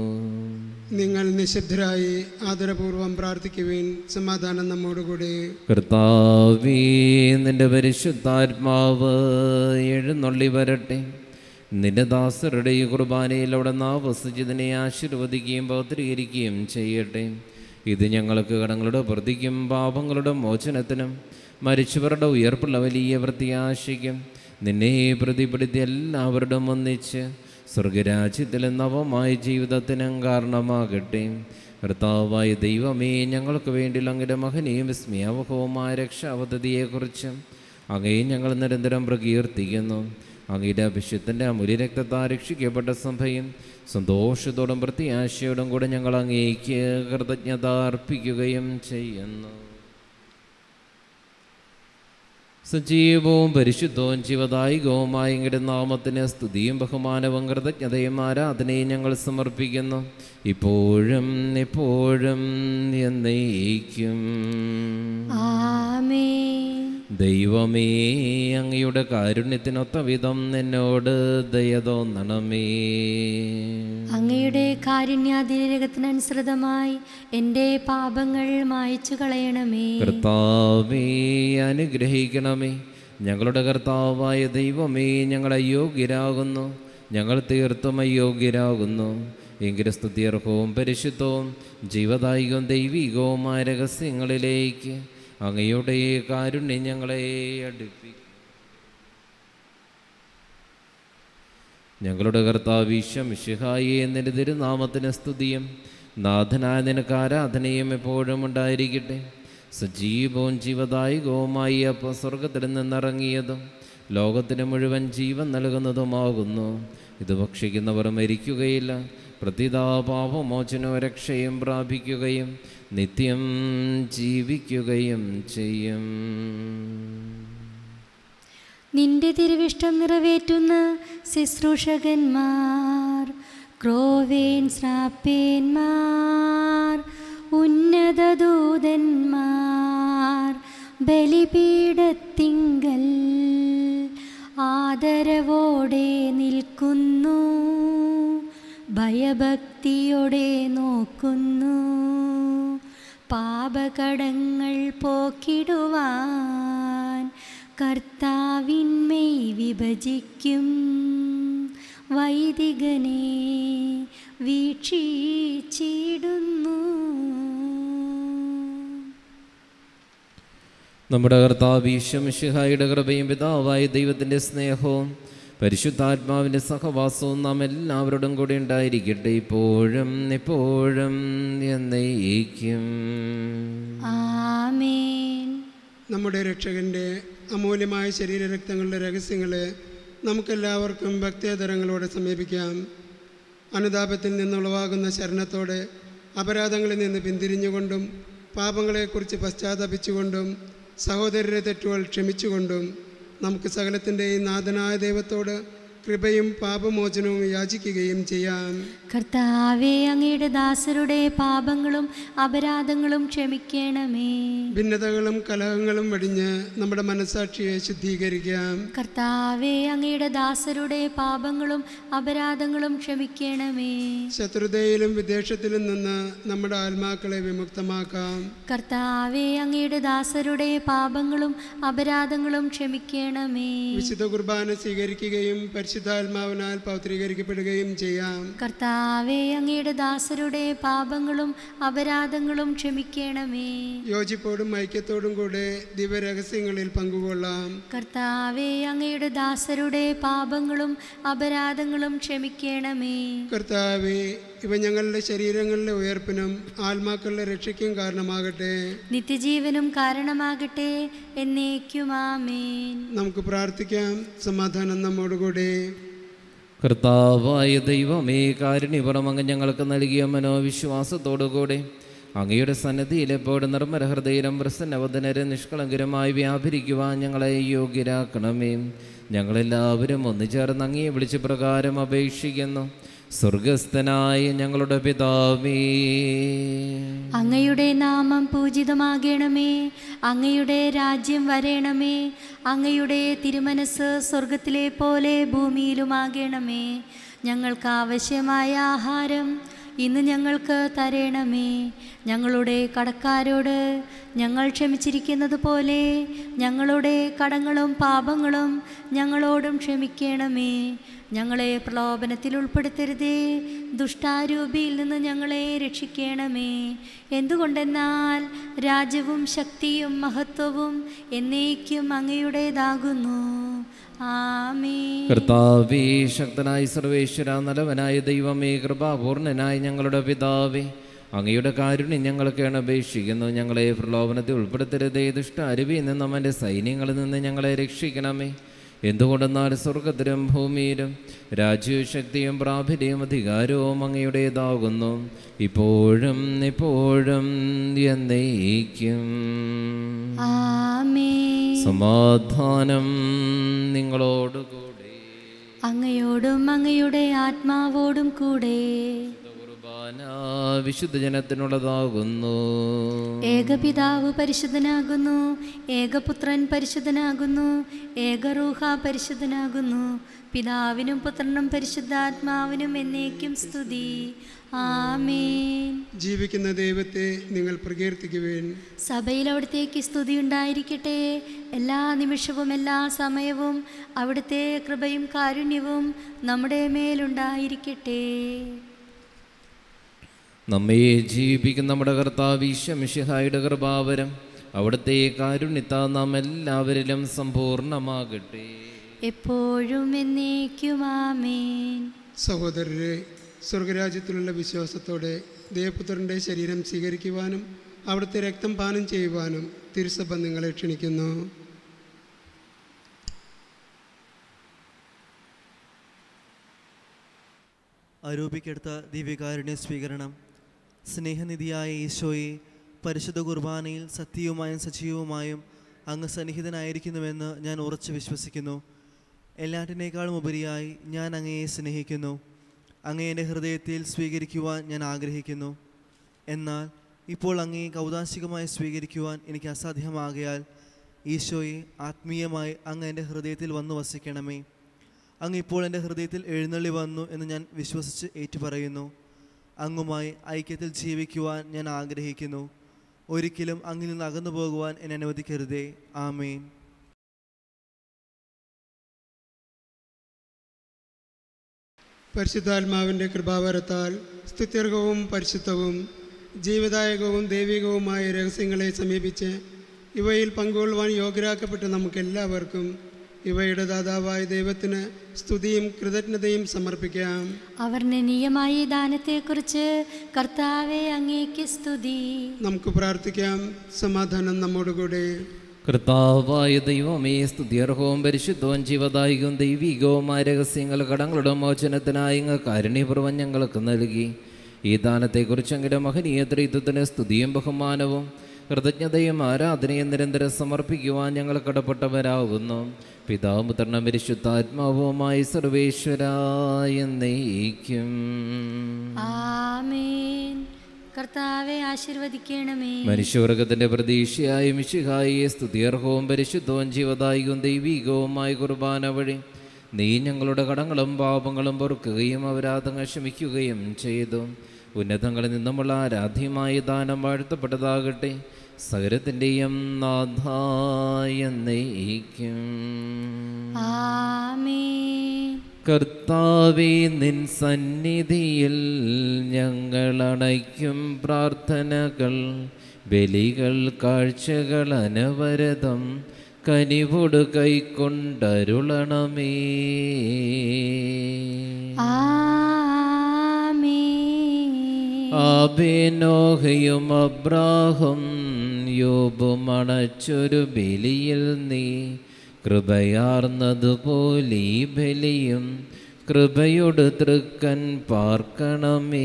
നിങ്ങൾ നിശബ്ദരായി ആദരപൂർവം പ്രാർത്ഥിക്കുവിൻ സമാധാനം നമ്മോടുകൂടി കർത്താവേ നിന്റെ പരിശുദ്ധാത്മാവ് എഴുന്നള്ളി വരട്ടെ നിന്റെ ദാസരുടെ ഈ കുർബാനയിൽ അവിടെ നാവസിച്ചതിനെ ആശീർവദിക്കുകയും പൗത്രീകരിക്കുകയും ചെയ്യട്ടെ ഇത് ഞങ്ങൾക്ക് കടങ്ങളുടെ പ്രതിക്കും പാപങ്ങളുടെ മോചനത്തിനും മരിച്ചവരുടെ ഉയർപ്പുള്ള വലിയ പ്രത്യാശയ്ക്കും നിന്നെ പ്രതിപ്പെടുത്തി എല്ലാവരുടെയും ഒന്നിച്ച് സ്വർഗരാജ്യത്തിലെ നവമായ ജീവിതത്തിനും കാരണമാകട്ടെ കർത്താവായ ദൈവമേ ഞങ്ങൾക്ക് വേണ്ടി അങ്ങയുടെ മഹനീയും വിസ്മയാവഹവുമായ രക്ഷാപദ്ധതിയെക്കുറിച്ച് അങ്ങയെ ഞങ്ങൾ നിരന്തരം പ്രകീർത്തിക്കുന്നു അങ്ങയുടെ അഭിഷേകത്തിൻ്റെ അമൂല്യ രക്തത്താൽ രക്ഷിക്കപ്പെട്ട സഭയും സന്തോഷത്തോടും പ്രത്യാശയോടും കൂടെ ഞങ്ങൾ അങ്ങേക്ക് കൃതജ്ഞത അർപ്പിക്കുകയും ചെയ്യുന്നു സജീവവും പരിശുദ്ധവും ജീവദായികവുമായ ഇങ്ങയുടെ നാമത്തിന് സ്തുതിയും ബഹുമാനവും കൃതജ്ഞതയും ആരാധനയും ഞങ്ങൾ സമർപ്പിക്കുന്നു ഇപ്പോഴും എപ്പോഴും എന്നേക്കും ആമേൻ ദൈവമേ അങ്ങയുടെ കാരുണ്യത്തിനൊത്ത വിധം എന്നോട് ദയ തോന്നണമേ അങ്ങയുടെ കാരുണ്യാതിരകത്തിനനുസൃതമായി എൻ്റെ പാപങ്ങൾ മായ്ച്ചു കളയണമേ കർത്താവേ അനുഗ്രഹിക്കണമേ ഞങ്ങളുടെ കർത്താവായ ദൈവമേ ഞങ്ങൾ അയോഗ്യരാകുന്നു ഞങ്ങൾ തീർത്തും അയോഗ്യരാകുന്നു എങ്കിലും സ്തുത്യർഹവും പരിശുദ്ധവും ജീവദായികവും ദൈവികവുമായ രഹസ്യങ്ങളിലേക്ക് അങ്ങയുടെ കാരുണ്യം ഞങ്ങളെ അടുപ്പിക്കും ഞങ്ങളുടെ കർത്താവ് ഈശ്വമിഷിഹായി എന്നതിൻ്റെ തിരുനാമത്തിന് സ്തുതിയും നാഥനായ നിനക്ക് ആരാധനയും എപ്പോഴും ഉണ്ടായിരിക്കട്ടെ സജീവവും ജീവദായകവുമായി അപ്പം സ്വർഗത്തിൽ നിന്നിറങ്ങിയതും ലോകത്തിന് മുഴുവൻ ജീവൻ നൽകുന്നതുമാകുന്നു ഇത് ഭക്ഷിക്കുന്നവർ മരിക്കുകയില്ല പ്രതിതാപാപമോചനവും രക്ഷയും പ്രാപിക്കുകയും നിത്യം ജീവിക്കുകയും ചെയ്യും നിന്റെ തിരുവിഷ്ടം നിറവേറ്റുന്ന ശുശ്രൂഷകന്മാർ ക്രോവേൻ സ്രാപ്പേന്മാർ ഉന്നത ദൂതന്മാർ ബലിപീഠത്തിങ്കൽ ആദരവോടെ നിൽക്കുന്നു ഭയഭക്തിയോടെ നോക്കുന്നു പാപകടങ്ങൾ പോക്കിടുവാൻ കർത്താവിന്മേൽ വിഭജിക്കും വൈദികനെ വീക്ഷിച്ചിടുന്നു നമ്മുടെ കർത്താവ് ഈശ്വമിഷിഹായുടെ കൃപയും പിതാവായ ദൈവത്തിൻ്റെ സ്നേഹവും പരിശുദ്ധാത്മാവിൻ്റെ സഹവാസവും നാം എല്ലാവരോടും കൂടി ഉണ്ടായിരിക്കട്ടെ ഇപ്പോഴും എപ്പോഴും എന്നേക്കും ആമേൻ നമ്മുടെ രക്ഷകൻ്റെ അമൂല്യമായ ശരീരരക്തങ്ങളുടെ രഹസ്യങ്ങളെ നമുക്കെല്ലാവർക്കും ഭക്തിയാതരങ്ങളോടെ സമീപിക്കാം അനുതാപത്തിൽ നിന്നുളവാകുന്ന ശരണത്തോടെ അപരാധങ്ങളിൽ നിന്ന് പിന്തിരിഞ്ഞുകൊണ്ടും പാപങ്ങളെക്കുറിച്ച് പശ്ചാത്തപിച്ചുകൊണ്ടും സഹോദരരെ തെറ്റുകൾ ക്ഷമിച്ചുകൊണ്ടും നമുക്ക് സകലത്തിൻ്റെയും നാഥനായ ദൈവത്തോട് കൃപയും പാപമോചനവും യാചിക്കുകയും ചെയ്യാം കർത്താവെ അങ്ങയുടെ ദാസരുടെ പാപങ്ങളും അപരാധങ്ങളും ക്ഷമിക്കണമേ ഭിന്നതകളും കലഹങ്ങളും വെടിഞ്ഞ് നമ്മുടെ മനസാക്ഷിയെ ശുദ്ധീകരിക്കാം കർത്താവെ അങ്ങയുടെ ദാസരുടെ പാപങ്ങളും അപരാധങ്ങളും ക്ഷമിക്കണമേ ശത്രുതയിലും വിദ്വേഷത്തിലും നിന്ന് നമ്മുടെ ആത്മാക്കളെ വിമുക്തമാക്കാം കർത്താവെ അങ്ങയുടെ ദാസരുടെ പാപങ്ങളും അപരാധങ്ങളും ക്ഷമിക്കണമേ വിശുദ്ധ കുർബാന സ്വീകരിക്കുകയും പരിശുദ്ധാത്മാവിനാൽ പൗത്രീകരിക്കപ്പെടുകയും ചെയ്യാം കർത്താവെ അങ്ങയുടെ ദാസരുടെ പാപങ്ങളും അപരാധങ്ങളും ക്ഷമിക്കണമേ യോജിപ്പോടും ഐക്യത്തോടും കൂടെ ദിവ്യരഹസ്യങ്ങളിൽ പങ്കുകൊള്ളാം കർത്താവെ അങ്ങയുടെ ദാസരുടെ പാപങ്ങളും അപരാധങ്ങളും ക്ഷമിക്കണമേ കർത്താവെ ഇവ ഞങ്ങളുടെ ശരീരങ്ങളിലെ ഉയർപ്പിനും ആത്മാക്കളുടെ രക്ഷയ്ക്കും കാരണമാകട്ടെ നിത്യജീവനും കാരണമാകട്ടെ എന്നേക്കുമാമേൻ നമുക്ക് പ്രാർത്ഥിക്കാം സമാധാനം നമ്മോടുകൂടെ കർത്താവായ ദൈവമേ കാരുണ്യപുറം അങ്ങ് ഞങ്ങൾക്ക് നൽകിയ മനോവിശ്വാസത്തോടുകൂടെ അങ്ങയുടെ സന്നദ്ധിയിൽ എപ്പോഴും നിർമ്മല ഹൃദയം പ്രസന്നവദനരെ നിഷ്കളങ്കരമായി വ്യാപരിക്കുവാൻ ഞങ്ങളെ യോഗ്യരാക്കണമേ ഞങ്ങളെല്ലാവരും ഒന്നുചേർന്ന് അങ്ങയെ വിളിച്ച പ്രകാരം അപേക്ഷിക്കുന്നു സ്വർഗസ്ഥനായ ഞങ്ങളുടെ പിതാവേ അങ്ങയുടെ നാമം പൂജിതമാകണമേ അങ്ങയുടെ രാജ്യം വരേണമേ അങ്ങയുടെ തിരുമനസ് സ്വർഗത്തിലെ പോലെ ഭൂമിയിലുമാകണമേ ഞങ്ങൾക്ക് ആവശ്യമായ ആഹാരം ഇന്ന് ഞങ്ങൾക്ക് തരേണമേ ഞങ്ങളുടെ കടക്കാരോട് ഞങ്ങൾ ക്ഷമിച്ചിരിക്കുന്നത് പോലെ ഞങ്ങളുടെ കടങ്ങളും പാപങ്ങളും ഞങ്ങളോടും ക്ഷമിക്കണമേ ഞങ്ങളെ പ്രലോഭനത്തിൽ ഉൾപ്പെടുത്തരുതേ ദുഷ്ടാരൂപിയിൽ നിന്ന് ഞങ്ങളെ രക്ഷിക്കണമേ എന്തുകൊണ്ടെന്നാൽ രാജ്യവും ശക്തിയും മഹത്വവും എന്നേക്കും അങ്ങയുടേതാകുന്നു ആമേ കർത്താവേ ശക്തനായ സർവേശ്വര നലവനായ ദൈവമേ കൃപാപൂർണനായ ഞങ്ങളുടെ പിതാവേ അങ്ങയുടെ കാരുണ്യം ഞങ്ങൾക്ക് അപേക്ഷിക്കുന്നു ഞങ്ങളെ പ്രലോഭനത്തിൽ ഉൾപ്പെടുത്തരുതേ ദുഷ്ട അരുവിയിൽ നിന്നും അവൻ്റെ സൈന്യങ്ങളിൽ നിന്ന് ഞങ്ങളെ രക്ഷിക്കണമേ എന്തുകൊണ്ടെന്നാൽ സ്വർഗത്തിലും ഭൂമിയിലും രാജ്യവും ശക്തിയും പ്രാബല്യവും അധികാരവും അങ്ങയുടേതാകുന്നു ഇപ്പോഴും എപ്പോഴും എന്നേക്കും ആമേ സമാധാനം നിങ്ങളോടുകൂടെ അങ്ങയോടും അങ്ങയുടെ ആത്മാവോടും കൂടെ കുർബാന വിശുദ്ധ ജനത്തിനുള്ളതാകുന്നു ഏകപിതാവ് പരിശുദ്ധനാകുന്നു ഏകപുത്രൻ പരിശുദ്ധനാകുന്നു ഏകറൂഹ പരിശുദ്ധനാകുന്നു പിതാവിനും പുത്രനും പരിശുദ്ധാത്മാവിനും എന്നേക്കും സ്തുതി ആമേൻ ജീവിക്കുന്ന ദൈവത്തെ നിങ്ങൾ പ്രകീർത്തിക്കുവേൻ സഭയിൽ അവിടത്തേക്ക് സ്തുതി ഉണ്ടായിരിക്കട്ടെ എല്ലാ നിമിഷവും എല്ലാ സമയവും അവിടുത്തെ കൃപയും കാരുണ്യവും നമ്മുടെ മേലുണ്ടായിരിക്കട്ടെ നമ്മെ ജീവിപ്പിക്കുന്ന നമ്മുടെ കർത്താവ് ഈശ്വമിഷിഹായുടെ കൃപാവരം അവിടുത്തെ കാരുണ്യത്ത നാം എല്ലാവരിലും സമ്പൂർണ്ണമാകട്ടെ എപ്പോഴും എന്നേക്കും ആമേൻ സഹോദരരെ സ്വർഗരാജ്യത്തിലുള്ള വിശ്വാസത്തോടെ ദേവപുത്രൻ്റെ ശരീരം സ്വീകരിക്കുവാനും അവിടുത്തെ രക്തം പാനം ചെയ്യുവാനും തിരുസഭ നിങ്ങളെ ക്ഷണിക്കുന്നു ആരോപിക്കെടുത്ത ദിവ്യകാരുണ്യ സ്വീകരണം സ്നേഹനിധിയായ ഈശോയെ പരിശുദ്ധ കുർബാനയിൽ സത്യവുമായും സജീവവുമായും അങ്ങ് സന്നിഹിതനായിരിക്കുന്നുവെന്ന് ഞാൻ ഉറച്ചു വിശ്വസിക്കുന്നു എല്ലാറ്റിനേക്കാളും ഉപരിയായി ഞാൻ അങ്ങയെ സ്നേഹിക്കുന്നു അങ്ങയെ എൻ്റെ ഹൃദയത്തിൽ സ്വീകരിക്കുവാൻ ഞാൻ ആഗ്രഹിക്കുന്നു എന്നാൽ ഇപ്പോൾ അങ്ങയെ കൗതാശികമായി സ്വീകരിക്കുവാൻ എനിക്ക് അസാധ്യമാകയാൽ ഈശോയെ ആത്മീയമായി അങ്ങ് എൻ്റെ ഹൃദയത്തിൽ വന്നു വസിക്കണമേ അങ്ങ് ഇപ്പോൾ എൻ്റെ ഹൃദയത്തിൽ എഴുന്നള്ളി വന്നു എന്ന് ഞാൻ വിശ്വസിച്ച് ഏറ്റുപറയുന്നു അങ്ങുമായി ഐക്യത്തിൽ ജീവിക്കുവാൻ ഞാൻ ആഗ്രഹിക്കുന്നു ഒരിക്കലും അങ്ങിൽ നിന്ന് അകന്നു പോകുവാൻ എന്നെ അനുവദിക്കരുതേ ആമേൻ പരിശുദ്ധാത്മാവിൻ്റെ കൃപാവരത്താൽ സ്തുത്യർഹവും പരിശുദ്ധവും ജീവദായകവും ദൈവികവുമായ രഹസ്യങ്ങളെ സമീപിച്ച് ഇവയിൽ പങ്കുകൊള്ളുവാൻ യോഗ്യരാക്കപ്പെട്ട നമുക്കെല്ലാവർക്കും ഇവയുടെ ദാതാവായ ദൈവത്തിന് സ്തുതിയും കൃതജ്ഞതയും സമർപ്പിക്കാം അവർണ്ണനീയമായ ഈ ദാനത്തെക്കുറിച്ച് കർത്താവെ അങ്ങേക്ക് സ്തുതി നമുക്ക് പ്രാർത്ഥിക്കാം സമാധാനം നമ്മോടുകൂടെ കർത്താവായ ദൈവമേ സ്തുത്യർഹവും പരിശുദ്ധവും ജീവദായികവും ദൈവികവുമായ രഹസ്യങ്ങൾ കടങ്ങളുടെ മോചനത്തിനായി അങ്ങ് കാരുണ്യപൂർവ്വം ഞങ്ങൾക്ക് നൽകി ഈ ദാനത്തെക്കുറിച്ച് അങ്ങയുടെ മഹനീയ ത്രിത്വത്തിന് സ്തുതിയും ബഹുമാനവും കൃതജ്ഞതയും ആരാധനയും നിരന്തരം സമർപ്പിക്കുവാൻ ഞങ്ങൾ കടപ്പെട്ടവരാകുന്നു പിതാവ് മുതർണ പരിശുദ്ധാത്മാവുമായി സർവേശ്വരായ നയിക്കും ആമേൻ കർത്താവെ ആശീർവദിക്കണമേ മനുഷ്യവർഗത്തിന്റെ പ്രതീക്ഷയായ മിശിഹായിയെ സ്തുതിയർഹവും പരിശുദ്ധവും ജീവദായികവും ദൈവികവുമായ കുർബാന വഴി നീ ഞങ്ങളുടെ കടങ്ങളും പാപങ്ങളും പൊറുക്കുകയും അപരാധങ്ങൾ ക്ഷമിക്കുകയും ചെയ്തു ഉന്നതങ്ങളിൽ നിന്നുമുള്ള ആരാധ്യമായ ദാനം വാഴ്ത്തപ്പെട്ടതാകട്ടെ സകരത്തിൻ്റെയും നാഥായ നയിക്കും ആമേൻ കർത്താവേ നിൻ സന്നിധിയിൽ ഞങ്ങൾ അണയ്ക്കും പ്രാർത്ഥനകൾ ബലികൾ കാഴ്ചകൾ അനവരതം കനിവോട് കൈക്കൊണ്ടരുളണമേ ആമേൻ ആബേനോഹയും അബ്രാഹം യോബും അണച്ചൊരു ബലിയിൽ നീ കൃപയാർന്നതുപോലെ ഈ ബലിയും കൃപയോട് തൃക്കൻ പാർക്കണമേ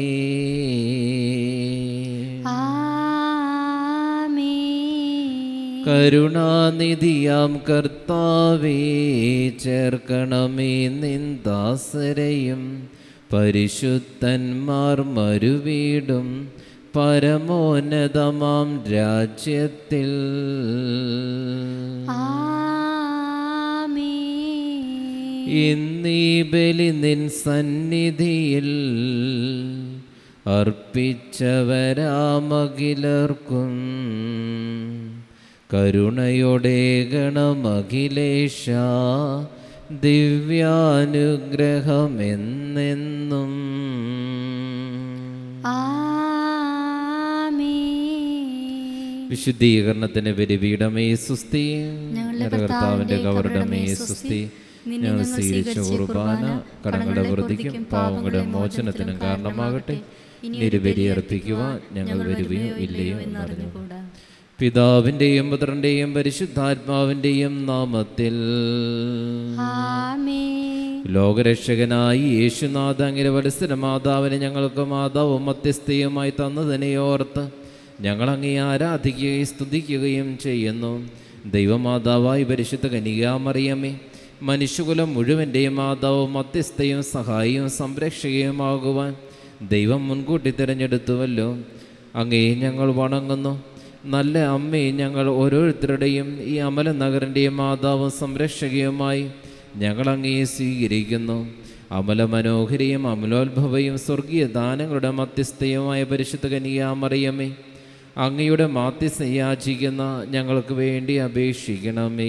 ആമേൻ കരുണാനിധിയാം കർത്താവേ ചേർക്കണമേ നിന്ദാസരെയും പരിശുദ്ധന്മാർ മരുവീടും പരമോന്നതമാം രാജ്യത്തിൽ ആമേൻ ഇന്നീ ബലി നിൻ സന്നിധിയിൽ അർപ്പിച്ചവരാമഖിലർക്കും കരുണയുടെ ഗണമഖിലേശ ദിവ്യാനുഗ്രഹമെന്നെന്നും ആമേൻ വിശുദ്ധീകരണത്തിന് ബലിപീഠമേ സുസ്തി ഞങ്ങളുടെ കർത്താവിന്റെ കവറുടമേ കവറുടമേ സുസ്തി സുസ്തി. നിന്നെ ഞങ്ങൾ ഞങ്ങൾ സ്വീകരിച്ച സ്വീകരിച്ച കുർബാന കുർബാന കടങ്ങളുടെ വൃത്തിക്കും പാവങ്ങളുടെ മോചനത്തിനും കാരണമാകട്ടെ ഇനി ബലിയർപ്പിക്കുവാൻ ഞങ്ങൾ വരികയോ ഇല്ലയോ എന്നറിഞ്ഞു എന്നറിഞ്ഞുകൂടാ പിതാവിൻ്റെയും പുത്രൻ്റെയും പരിശുദ്ധാത്മാവിൻ്റെയും നാമത്തിൽ ആമേൻ ലോകരക്ഷകനായി യേശുനാഥ അങ്ങനെ വത്സര മാതാവിനെ ഞങ്ങൾക്ക് മാതാവും മധ്യസ്ഥയുമായി തന്നതിനെ ഓർത്ത് ഞങ്ങൾ അങ്ങേ ആരാധിക്കുകയും സ്തുതിക്കുകയും ചെയ്യുന്നു ദൈവമാതാവായി പരിശുദ്ധ കനികാമറിയമേ മനുഷ്യകുലം മുഴുവൻ്റെയും മാതാവും മധ്യസ്ഥയും സഹായിയും സംരക്ഷകയുമാകുവാൻ ദൈവം മുൻകൂട്ടി തിരഞ്ഞെടുത്തുവല്ലോ അങ്ങേ ഞങ്ങൾ വണങ്ങുന്നു നല്ല അമ്മേ ഞങ്ങൾ ഓരോരുത്തരുടെയും ഈ അമല നഗരൻ്റെയും മാതാവും സംരക്ഷകയുമായി ഞങ്ങൾ അങ്ങയെ സ്വീകരിക്കുന്നു അമല മനോഹരിയും അമലോത്ഭവയും സ്വർഗീയ ദാനങ്ങളുടെ മധ്യസ്ഥയുമായ പരിശുദ്ധ കനിയാമറിയമേ അങ്ങയുടെ മാധ്യസ്ഥ യാചിക്കുന്ന ഞങ്ങൾക്ക് വേണ്ടി അപേക്ഷിക്കണമേ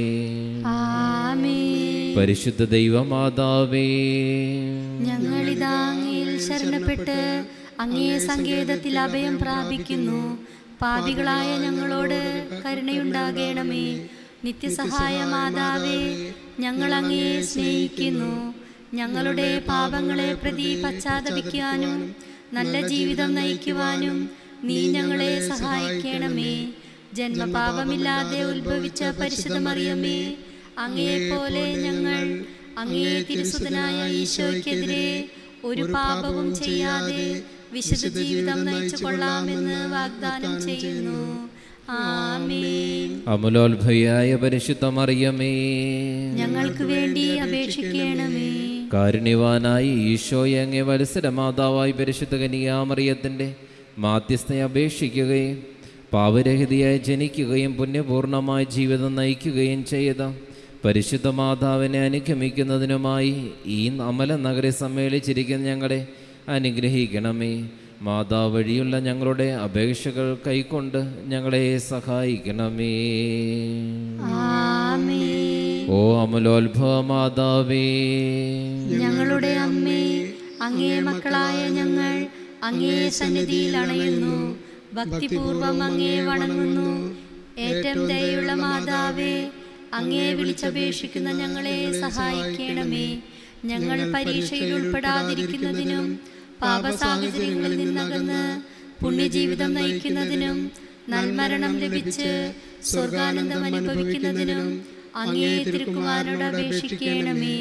ആമേൻ പരിശുദ്ധ ദൈവമാതാവേ ഞങ്ങളിതാ അങ്ങയിൽ ശരണപ്പെട്ട് അങ്ങേ സങ്കേതത്തിൽ അഭയം പ്രാപിക്കുന്നു പാപികളായ ഞങ്ങളോട് കരുണയുണ്ടാകണമേ നിത്യസഹായ മാതാവേ ഞങ്ങൾ അങ്ങയെ സ്നേഹിക്കുന്നു ഞങ്ങളുടെ പാപങ്ങളെ പ്രതി പശ്ചാത്തപിക്കാനും നല്ല ജീവിതം നയിക്കുവാനും നീ ഞങ്ങളെ സഹായിക്കണമേ ജന്മപാപമില്ലാതെ ഉത്ഭവിച്ച പരിശുദ്ധ മറിയമേ അങ്ങയെപ്പോലെ ഞങ്ങൾ അങ്ങേ തിരുസുതനായ ഈശോയ്ക്കെതിരെ ഒരു പാപവും ചെയ്യാതെ വിശുദ്ധ ജീവിതം നയിച്ചു കൊള്ളാമെന്ന് വാഗ്ദാനം ചെയ്യുന്നു ആമേൻ അമലോത്ഭയായ പരിശുദ്ധ മറിയമേ ഞങ്ങൾക്ക് വേണ്ടി അപേക്ഷിക്കണമേ കാരുണ്യവാനായി ഈശോയെ അങ്ങേ വത്സര മാതാവായി പരിശുദ്ധ കനിയാമറിയത്തിൻ്റെ മാധ്യസ്ഥയെ അപേക്ഷിക്കുകയും പാവരഹിതയായി ജനിക്കുകയും പുണ്യപൂർണമായ ജീവിതം നയിക്കുകയും ചെയ്ത പരിശുദ്ധ മാതാവിനെ അനുഗമിക്കുന്നതിനുമായി ഈ അമല നഗരെ സമ്മേളിച്ചിരിക്കുന്ന ഞങ്ങളെ അനുഗ്രഹിക്കണമേ മാതാവ് വഴിയുള്ള ഞങ്ങളുടെ അപേക്ഷകൾ കൈക്കൊണ്ട് ഞങ്ങളെ സഹായിക്കണമേ ആമേൻ ഓ അമലോത്ഭവ മാതാവേ ഞങ്ങളുടെ അമ്മേ അങ്ങേ മക്കളായ ഞങ്ങൾ അങ്ങേ സന്നിധിയിൽ അണയുന്നു ഭക്തിപൂർവം അങ്ങേ വണങ്ങുന്നു ഏറ്റവും ദയുള്ള മാതാവേ അങ്ങേ വിളിച്ചപേക്ഷിക്കുന്ന ഞങ്ങളെ സഹായിക്കണമേ ഞങ്ങൾ പരീക്ഷയിൽ ഉൾപ്പെടാതിരിക്കുന്നതിനും പാപസാഹചര്യങ്ങളിൽ നിന്നകന്ന് പുണ്യജീവിതം നയിക്കുന്നതിനും നൽമരണം ലഭിച്ച് സ്വർഗാനന്ദം അനുഭവിക്കുന്നതിനും അങ്ങേ തിരുക്കുമാരോട് അപേക്ഷിക്കണമേ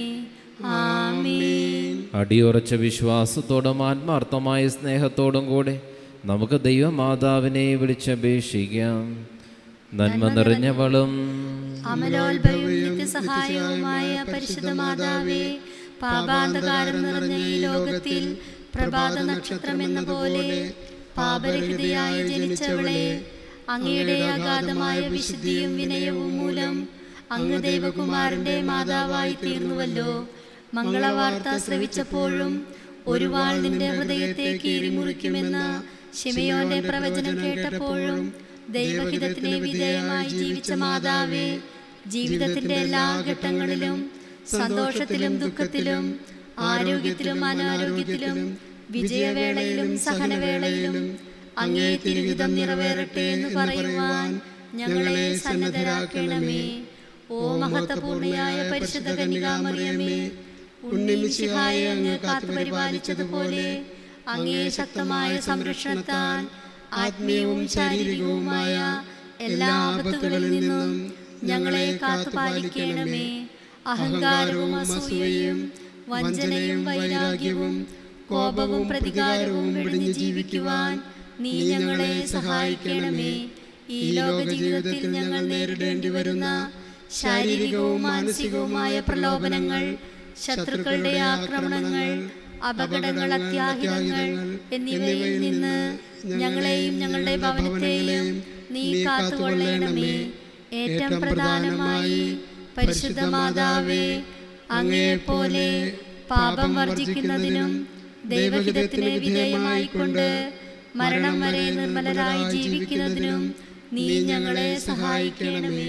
ആമേൻ അടിയുറച്ച വിശ്വാസത്തോടും ആത്മാർത്ഥമായ സ്നേഹത്തോടും കൂടെ നമുക്ക് ദൈവമാതാവിനെ വിളിച്ചപേക്ഷിക്കാം നന്മ നിറഞ്ഞവളും അമലോത്ഭവവും നിത്യസഹായവുമായ പരിശുദ്ധ മാതാവേ പാപാന്തകാരം നിറഞ്ഞ ഈ ലോകത്തിൽ പ്രഭാത നക്ഷത്രം എന്ന പോലെ പാപരഹിതയായി ജനിച്ചവളെ അങ്ങയുടെ അഗാധമായ വിശുദ്ധിയും വിനയവും മൂലം അങ്ങ് ദൈവകുമാരന്റെ മാതാവായി തീർന്നുവല്ലോ മംഗളവാർത്ത ശ്രവിച്ചപ്പോഴും ഒരു വാൾ നിന്റെ ഹൃദയത്തെ കീറിമുറിക്കുമെന്ന ശിമയോന്റെ പ്രവചനം കേട്ടപ്പോഴും ദൈവഹിതത്തിന് വിധേയമായി ജീവിച്ച മാതാവേ ജീവിതത്തിന്റെ എല്ലാ ഘട്ടങ്ങളിലും സന്തോഷത്തിലും ദുഃഖത്തിലും ആരോഗ്യത്തിലും അനാരോഗ്യത്തിലും വിജയവേളയിലും സഹനവേളയിലും അങ്ങേ തിരുഹിതം നിറവേറട്ടെ എന്ന് പറയുവാൻ ഞങ്ങളെ സന്നദ്ധരാക്കണമേ ഓ മഹത്വപൂർണയായ പരിശുദ്ധ കന്യകാമറിയമേ ഉണ്ണിമിശിഹായെ അങ്ങ് കാത്തുപരിപാലിച്ചതുപോലെ അങ്ങേ ശക്തമായ സംരക്ഷണത്താൽ ആത്മീയവും ശാരീരികവുമായ എല്ലാ ആപത്തുകളിൽ നിന്നും ഞങ്ങളെ കാത്തുപാലിക്കണമേ അഹങ്കാരവും അസൂയയും വഞ്ചനയും വൈരാഗ്യവും കോപവും പ്രതികാരവും വെടിഞ്ഞ് ജീവിക്കുവാൻ നീ ഞങ്ങളെ സഹായിക്കണമേ ഈ ലോക ജീവിതത്തിൽ ഞങ്ങൾ നേരിടേണ്ടി വരുന്ന ശാരീരികവും മാനസികവുമായ പ്രലോഭനങ്ങൾ ശത്രുക്കളുടെ ആക്രമണങ്ങൾ അപകടങ്ങൾ അത്യാഹിതങ്ങൾ എന്നിവയിൽ നിന്ന് ഞങ്ങളെയും ഞങ്ങളുടെ ഭവനത്തെയും നീ കാത്തുകൊള്ളണമേ ഏറ്റവും പ്രധാനമായി പരിശുദ്ധ മാതാവേ അങ്ങേ പോലെ പാപം വർജിക്കുന്നതിനും ദൈവഹിതത്തിന് വിധേയമായിക്കൊണ്ട് മരണം വരെ നിർമ്മലരായി ജീവിക്കുന്നതിനും നീ ഞങ്ങളെ സഹായിക്കണമേ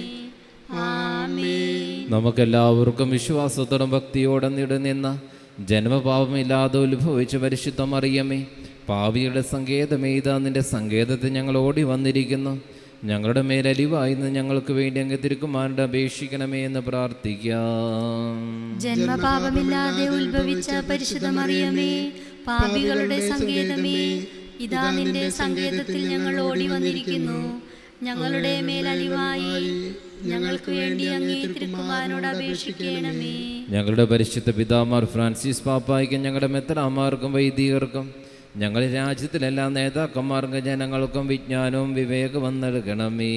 ആമേ നമുക്കെല്ലാവർക്കും വിശ്വാസത്തോടും ഭക്തിയോടെ നിടനിന്ന ജന്മപാപമില്ലാതെ ഉത്ഭവിച്ച പരിശുദ്ധ മറിയമേ പാവിയുടെ സങ്കേതമേതാ നിന്റെ സങ്കേതത്തിൽ ഞങ്ങൾ ഓടി വന്നിരിക്കുന്നു ഞങ്ങളുടെ മേലലിവായിന്ന് ഞങ്ങൾക്ക് വേണ്ടി അങ്ങ് തിരുക്കുമാരുടെ അപേക്ഷിക്കണമേ എന്ന് പ്രാർത്ഥിക്കാം ജന്മപാപമില്ലാതെ ഉത്ഭവിച്ച പരിശുദ്ധ മറിയമേ പാപികളുടെ സങ്കേതമേ ഇതാ നിന്റെ സങ്കേതത്തിൽ ഞങ്ങൾ ഓടി വന്നിരിക്കുന്നു ഞങ്ങളുടെ മേലലിവായി ഞങ്ങൾക്ക് വേണ്ടി അങ്ങേ തിരുക്കുമാരനോട് അപേക്ഷിക്കണമേ ഞങ്ങളുടെ പരിശുദ്ധ പിതാമാർ ഫ്രാൻസിസ് പാപ്പായ്ക്കും ഞങ്ങളുടെ മെത്തനാമാർക്കും വൈദികർക്കും ഞങ്ങളുടെ രാജ്യത്തിലെല്ലാ നേതാക്കന്മാർക്കും ജനങ്ങൾക്കും വിജ്ഞാനവും വിവേകവും നൽകണമേ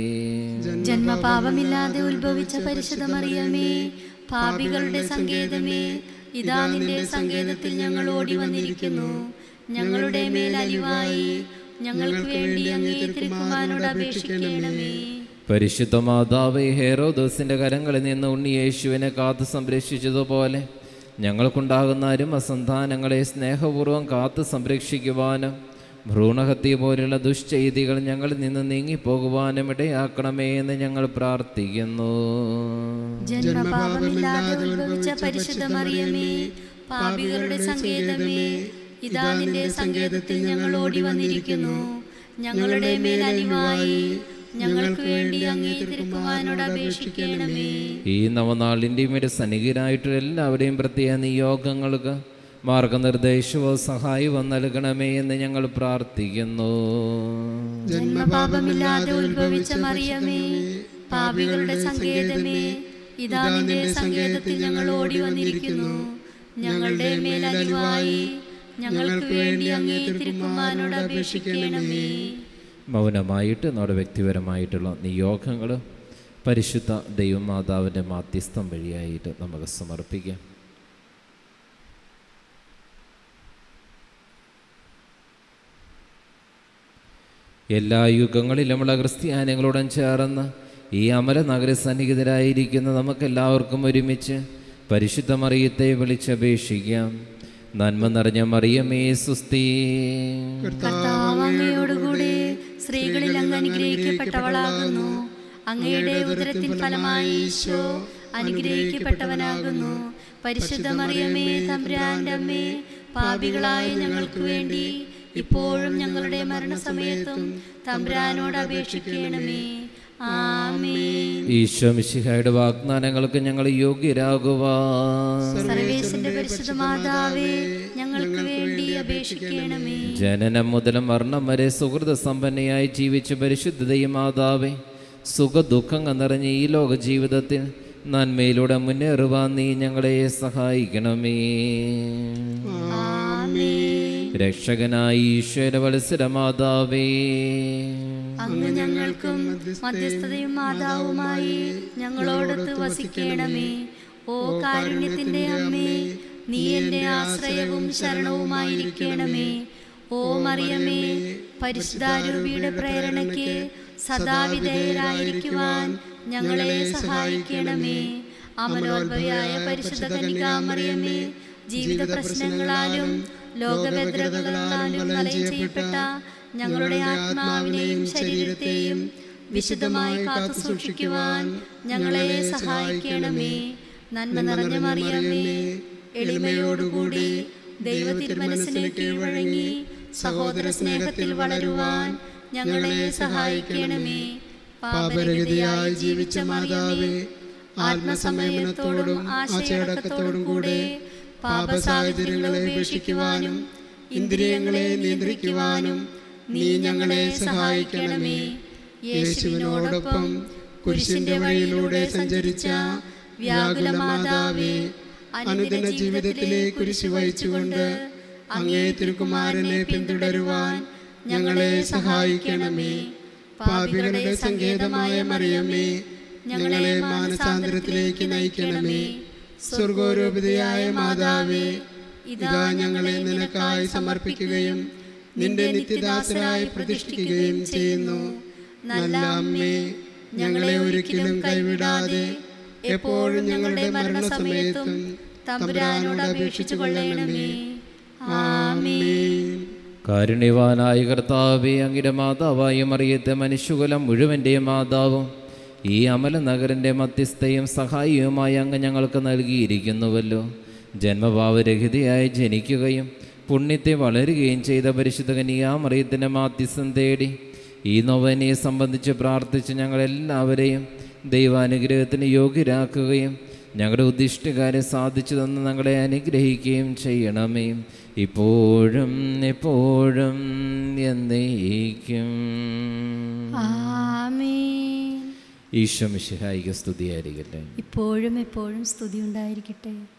ജന്മപാപമില്ലാതെ ഉത്ഭവിച്ച പരിശുദ്ധ മറിയമേ പാപികളുടെ സങ്കേതമേ ഇതാ നിന്റെ സങ്കേതത്തിൽ ഞങ്ങൾ ഓടി വന്നിരിക്കുന്നു ഞങ്ങളുടെ മേൽ അലിവായി ഞങ്ങൾക്ക് വേണ്ടി അങ്ങേ തിരുക്കുമാരനോട് അപേക്ഷിക്കണമേ പരിശുദ്ധ മാതാവ് ഹേറോദോസിന്റെ കരങ്ങളിൽ നിന്ന് ഉണ്ണി യേശുവിനെ കാത്തു സംരക്ഷിച്ചതുപോലെ ഞങ്ങൾക്കുണ്ടാകുന്ന അരുമസന്താനങ്ങളെ സ്നേഹപൂർവ്വം കാത്തു സംരക്ഷിക്കുവാനും ഭ്രൂണഹത്യ പോലുള്ള ദുശ്ചെയ്തികൾ ഞങ്ങളിൽ നിന്ന് നീങ്ങിപ്പോകുവാനും ഇടയാക്കണമേ എന്ന് ഞങ്ങൾ പ്രാർത്ഥിക്കുന്നു ജന്മപാപമില്ലാതെ ഉത്ഭവിച്ച പരിശുദ്ധ മറിയമേ പാപികളുടെ സങ്കേതമേ ഇതാ നിന്റെ സങ്കേതത്തിൽ ഞങ്ങൾ ഓടി വന്നിരിക്കുന്നു ഞങ്ങളുടെ മേൽ അലിവായി ഞങ്ങൾക്ക് വേണ്ടി അങ്ങേ തിരുക്കുമാരനോട് അപേക്ഷിക്കണമേ ഈ നവനാളിൻ്റെയും ഒരു സന്നിഹിതരായിട്ട് എല്ലാവരെയും പ്രത്യേക നിയോഗങ്ങൾക്ക് മാർഗനിർദ്ദേശവും സഹായവും നൽകണമേ എന്ന് ഞങ്ങൾ പ്രാർത്ഥിക്കുന്നു ജന്മപാപമില്ലാതെ ഉത്ഭവിച്ച മറിയമേ പാപികളുടെ സങ്കേതമേ ഇതാ നിന്റെ സങ്കേതത്തിൽ ഞങ്ങൾ ഓടി വന്നിരിക്കുന്നു ഞങ്ങളുടെ മേൽ അലിവായി ഞങ്ങൾക്ക് വേണ്ടി അങ്ങേ തിരുക്കുമാരനോട് അപേക്ഷിക്കണമേ മൗനമായിട്ട് നമ്മുടെ വ്യക്തിപരമായിട്ടുള്ള നിയോഗങ്ങൾ പരിശുദ്ധ ദൈവമാതാവിൻ്റെ മാധ്യസ്ഥം വഴിയായിട്ട് നമുക്ക് സമർപ്പിക്കാം എല്ലാ യുഗങ്ങളിലുമുള്ള ക്രിസ്ത്യാനികളോടും ചേർന്ന് ഈ അമല നഗര സന്നിഹിതരായിരിക്കുന്ന നമുക്കെല്ലാവർക്കും ഒരുമിച്ച് പരിശുദ്ധ മറിയത്തെ വിളിച്ചപേക്ഷിക്കാം നന്മ നിറഞ്ഞ മറിയമേ സുസ്ഥീ കർത്താവ് അങ്ങയോടുകൂടെ സ്ത്രീകളിൽ അങ്ങ് അനുഗ്രഹിക്കപ്പെട്ടവളാകുന്നു അങ്ങയുടെ ഉദരത്തിൻ ഫലമായി ഈശോ അനുഗ്രഹിക്കപ്പെട്ടവനാകുന്നു പരിശുദ്ധ മറിയമേ തമ്പുരാന്റെ അമ്മേ പാപികളായ ഞങ്ങൾക്ക് വേണ്ടി ഇപ്പോഴും ഞങ്ങളുടെ മരണസമയത്തും തമ്പുരാനോട് അപേക്ഷിക്കണമേ ആമേൻ ഈശോ മിശിഹായുടെ വാഗ്ദാനങ്ങൾക്ക് ഞങ്ങൾ യോഗ്യരാകുവാൻ സർവേശന്റെ പരിശുദ്ധ മാതാവേ ഞങ്ങൾക്ക് വേണ്ടി അപേക്ഷിക്കണമേ ജനനം മുതൽ മരണം വരെ സുഹൃത സമ്പന്നയായി ജീവിച്ച പരിശുദ്ധതയും മാതാവേ സുഖദുഃഖങ്ങൾ നിറഞ്ഞ ഈ ലോക ജീവിതത്തിൽ നന്മയിലൂടെ മുന്നേറുവാൻ നീ ഞങ്ങളെ സഹായിക്കണമേ ആമേൻ രക്ഷകനായി ഈശ്വര വത്സരമാതാവേ അങ്ങ് ഞങ്ങൾക്കും മധ്യസ്ഥതയും മാതാവുമായി ഞങ്ങളോടൊത്ത് വസിക്കണമേ ഓ കാരുണ്യത്തിന്റെ അമ്മേ നീ എന്റെ ആശ്രയവും ശരണവുമായിരിക്കണമേ ഓ മറിയമേ പരിശുദ്ധാരൂപിയുടെ പ്രേരണയ്ക്ക് സദാ വിധേയരായിരിക്കുവാൻ ഞങ്ങളെ സഹായിക്കണമേ അമലോത്ഭവയായ പരിശുദ്ധ കന്യകാമറിയമേ ജീവിത പ്രശ്നങ്ങളാലും ലോകവ്യഗ്രതകളാലും വലയം ചെയ്യപ്പെട്ട ഞങ്ങളുടെ ആത്മാവിനെയും ശരീരത്തെയും വിശുദ്ധമായി കാത്തു സൂക്ഷിക്കുവാൻ ഞങ്ങളെ സഹായിക്കണമേ നന്മ നിറഞ്ഞ മറിയമേ എളിമയോടുകൂടി ദൈവ തിരുമനസ്സിന് കീഴ്വഴങ്ങി സഹോദര സ്നേഹത്തിൽ വളരുവാൻ ഞങ്ങളെ സഹായിക്കണമേ പാപരഹിതയായി ജീവിച്ച മാതാവേ ആത്മസംയമനത്തോടും ആശയടക്കത്തോടും കൂടെ പാപസാഹചര്യങ്ങളെ ഉപേക്ഷിക്കുവാനും ഇന്ദ്രിയങ്ങളെ നിയന്ത്രിക്കുവാനും നീ ഞങ്ങളെ സഹായിക്കണമേ യേശുവിനോടൊപ്പം കുരിശിന്റെ വഴിയിലൂടെ സഞ്ചരിച്ച വ്യാകുല മാതാവേ അനുദിന ജീവിതത്തിലെ കുരിശ് വഹിച്ചുകൊണ്ട് അങ്ങേ തിരുക്കുമാരനെ പിന്തുടരുവാൻ ഞങ്ങളെ സഹായിക്കണമേ പാപികളുടെ സങ്കേതമായ മറിയമ്മേ ഞങ്ങളെ മാനസാന്തരത്തിലേക്ക് നയിക്കണമേ സ്വർഗോരൂപിതയായ മാതാവേ ഇതാ ഞങ്ങളെ നിനക്കായി സമർപ്പിക്കുകയും നിന്റെ നിത്യദാസരായി പ്രതിഷ്ഠിക്കുകയും ചെയ്യുന്നു നല്ല അമ്മേ ഞങ്ങളെ ഒരിക്കലും കൈവിടാതെ എപ്പോഴും ഞങ്ങളുടെ മരണസമയത്തും തമ്പുരാനോട് അപേക്ഷിച്ചു കൊള്ളണമേ ആമേൻ കാരുണ്യവാനായ കർത്താവെ അങ്ങയുടെ മാതാവായ മറിയത്തെ മനുഷ്യകുലം മുഴുവൻ്റെ മാതാവും ഈ അമല നഗരൻ്റെ മധ്യസ്ഥയും സഹായിയുമായി അങ്ങ് ഞങ്ങൾക്ക് നൽകിയിരിക്കുന്നുവല്ലോ ജന്മഭാവരഹിതയായി ജനിക്കുകയും പുണ്യത്തെ വളരുകയും ചെയ്ത പരിശുദ്ധ കനിയാമറിയത്തിൻ്റെ മാധ്യസ്ഥം തേടി ഈ നൊവനെ സംബന്ധിച്ച് പ്രാർത്ഥിച്ച് ഞങ്ങളെല്ലാവരെയും ദൈവാനുഗ്രഹത്തിന് യോഗ്യരാക്കുകയും ഞങ്ങളുടെ ഉദ്ദിഷ്ടകാര്യം സാധിച്ചു തന്ന് ഞങ്ങളെ അനുഗ്രഹിക്കുകയും ചെയ്യണമേ ഇപ്പോഴും എപ്പോഴും എന്നേക്കും ആമേൻ ഈശോ മിശിഹായിക സ്തുതിയായിരിക്കട്ടെ ഇപ്പോഴും എപ്പോഴും സ്തുതി ഉണ്ടായിരിക്കട്ടെ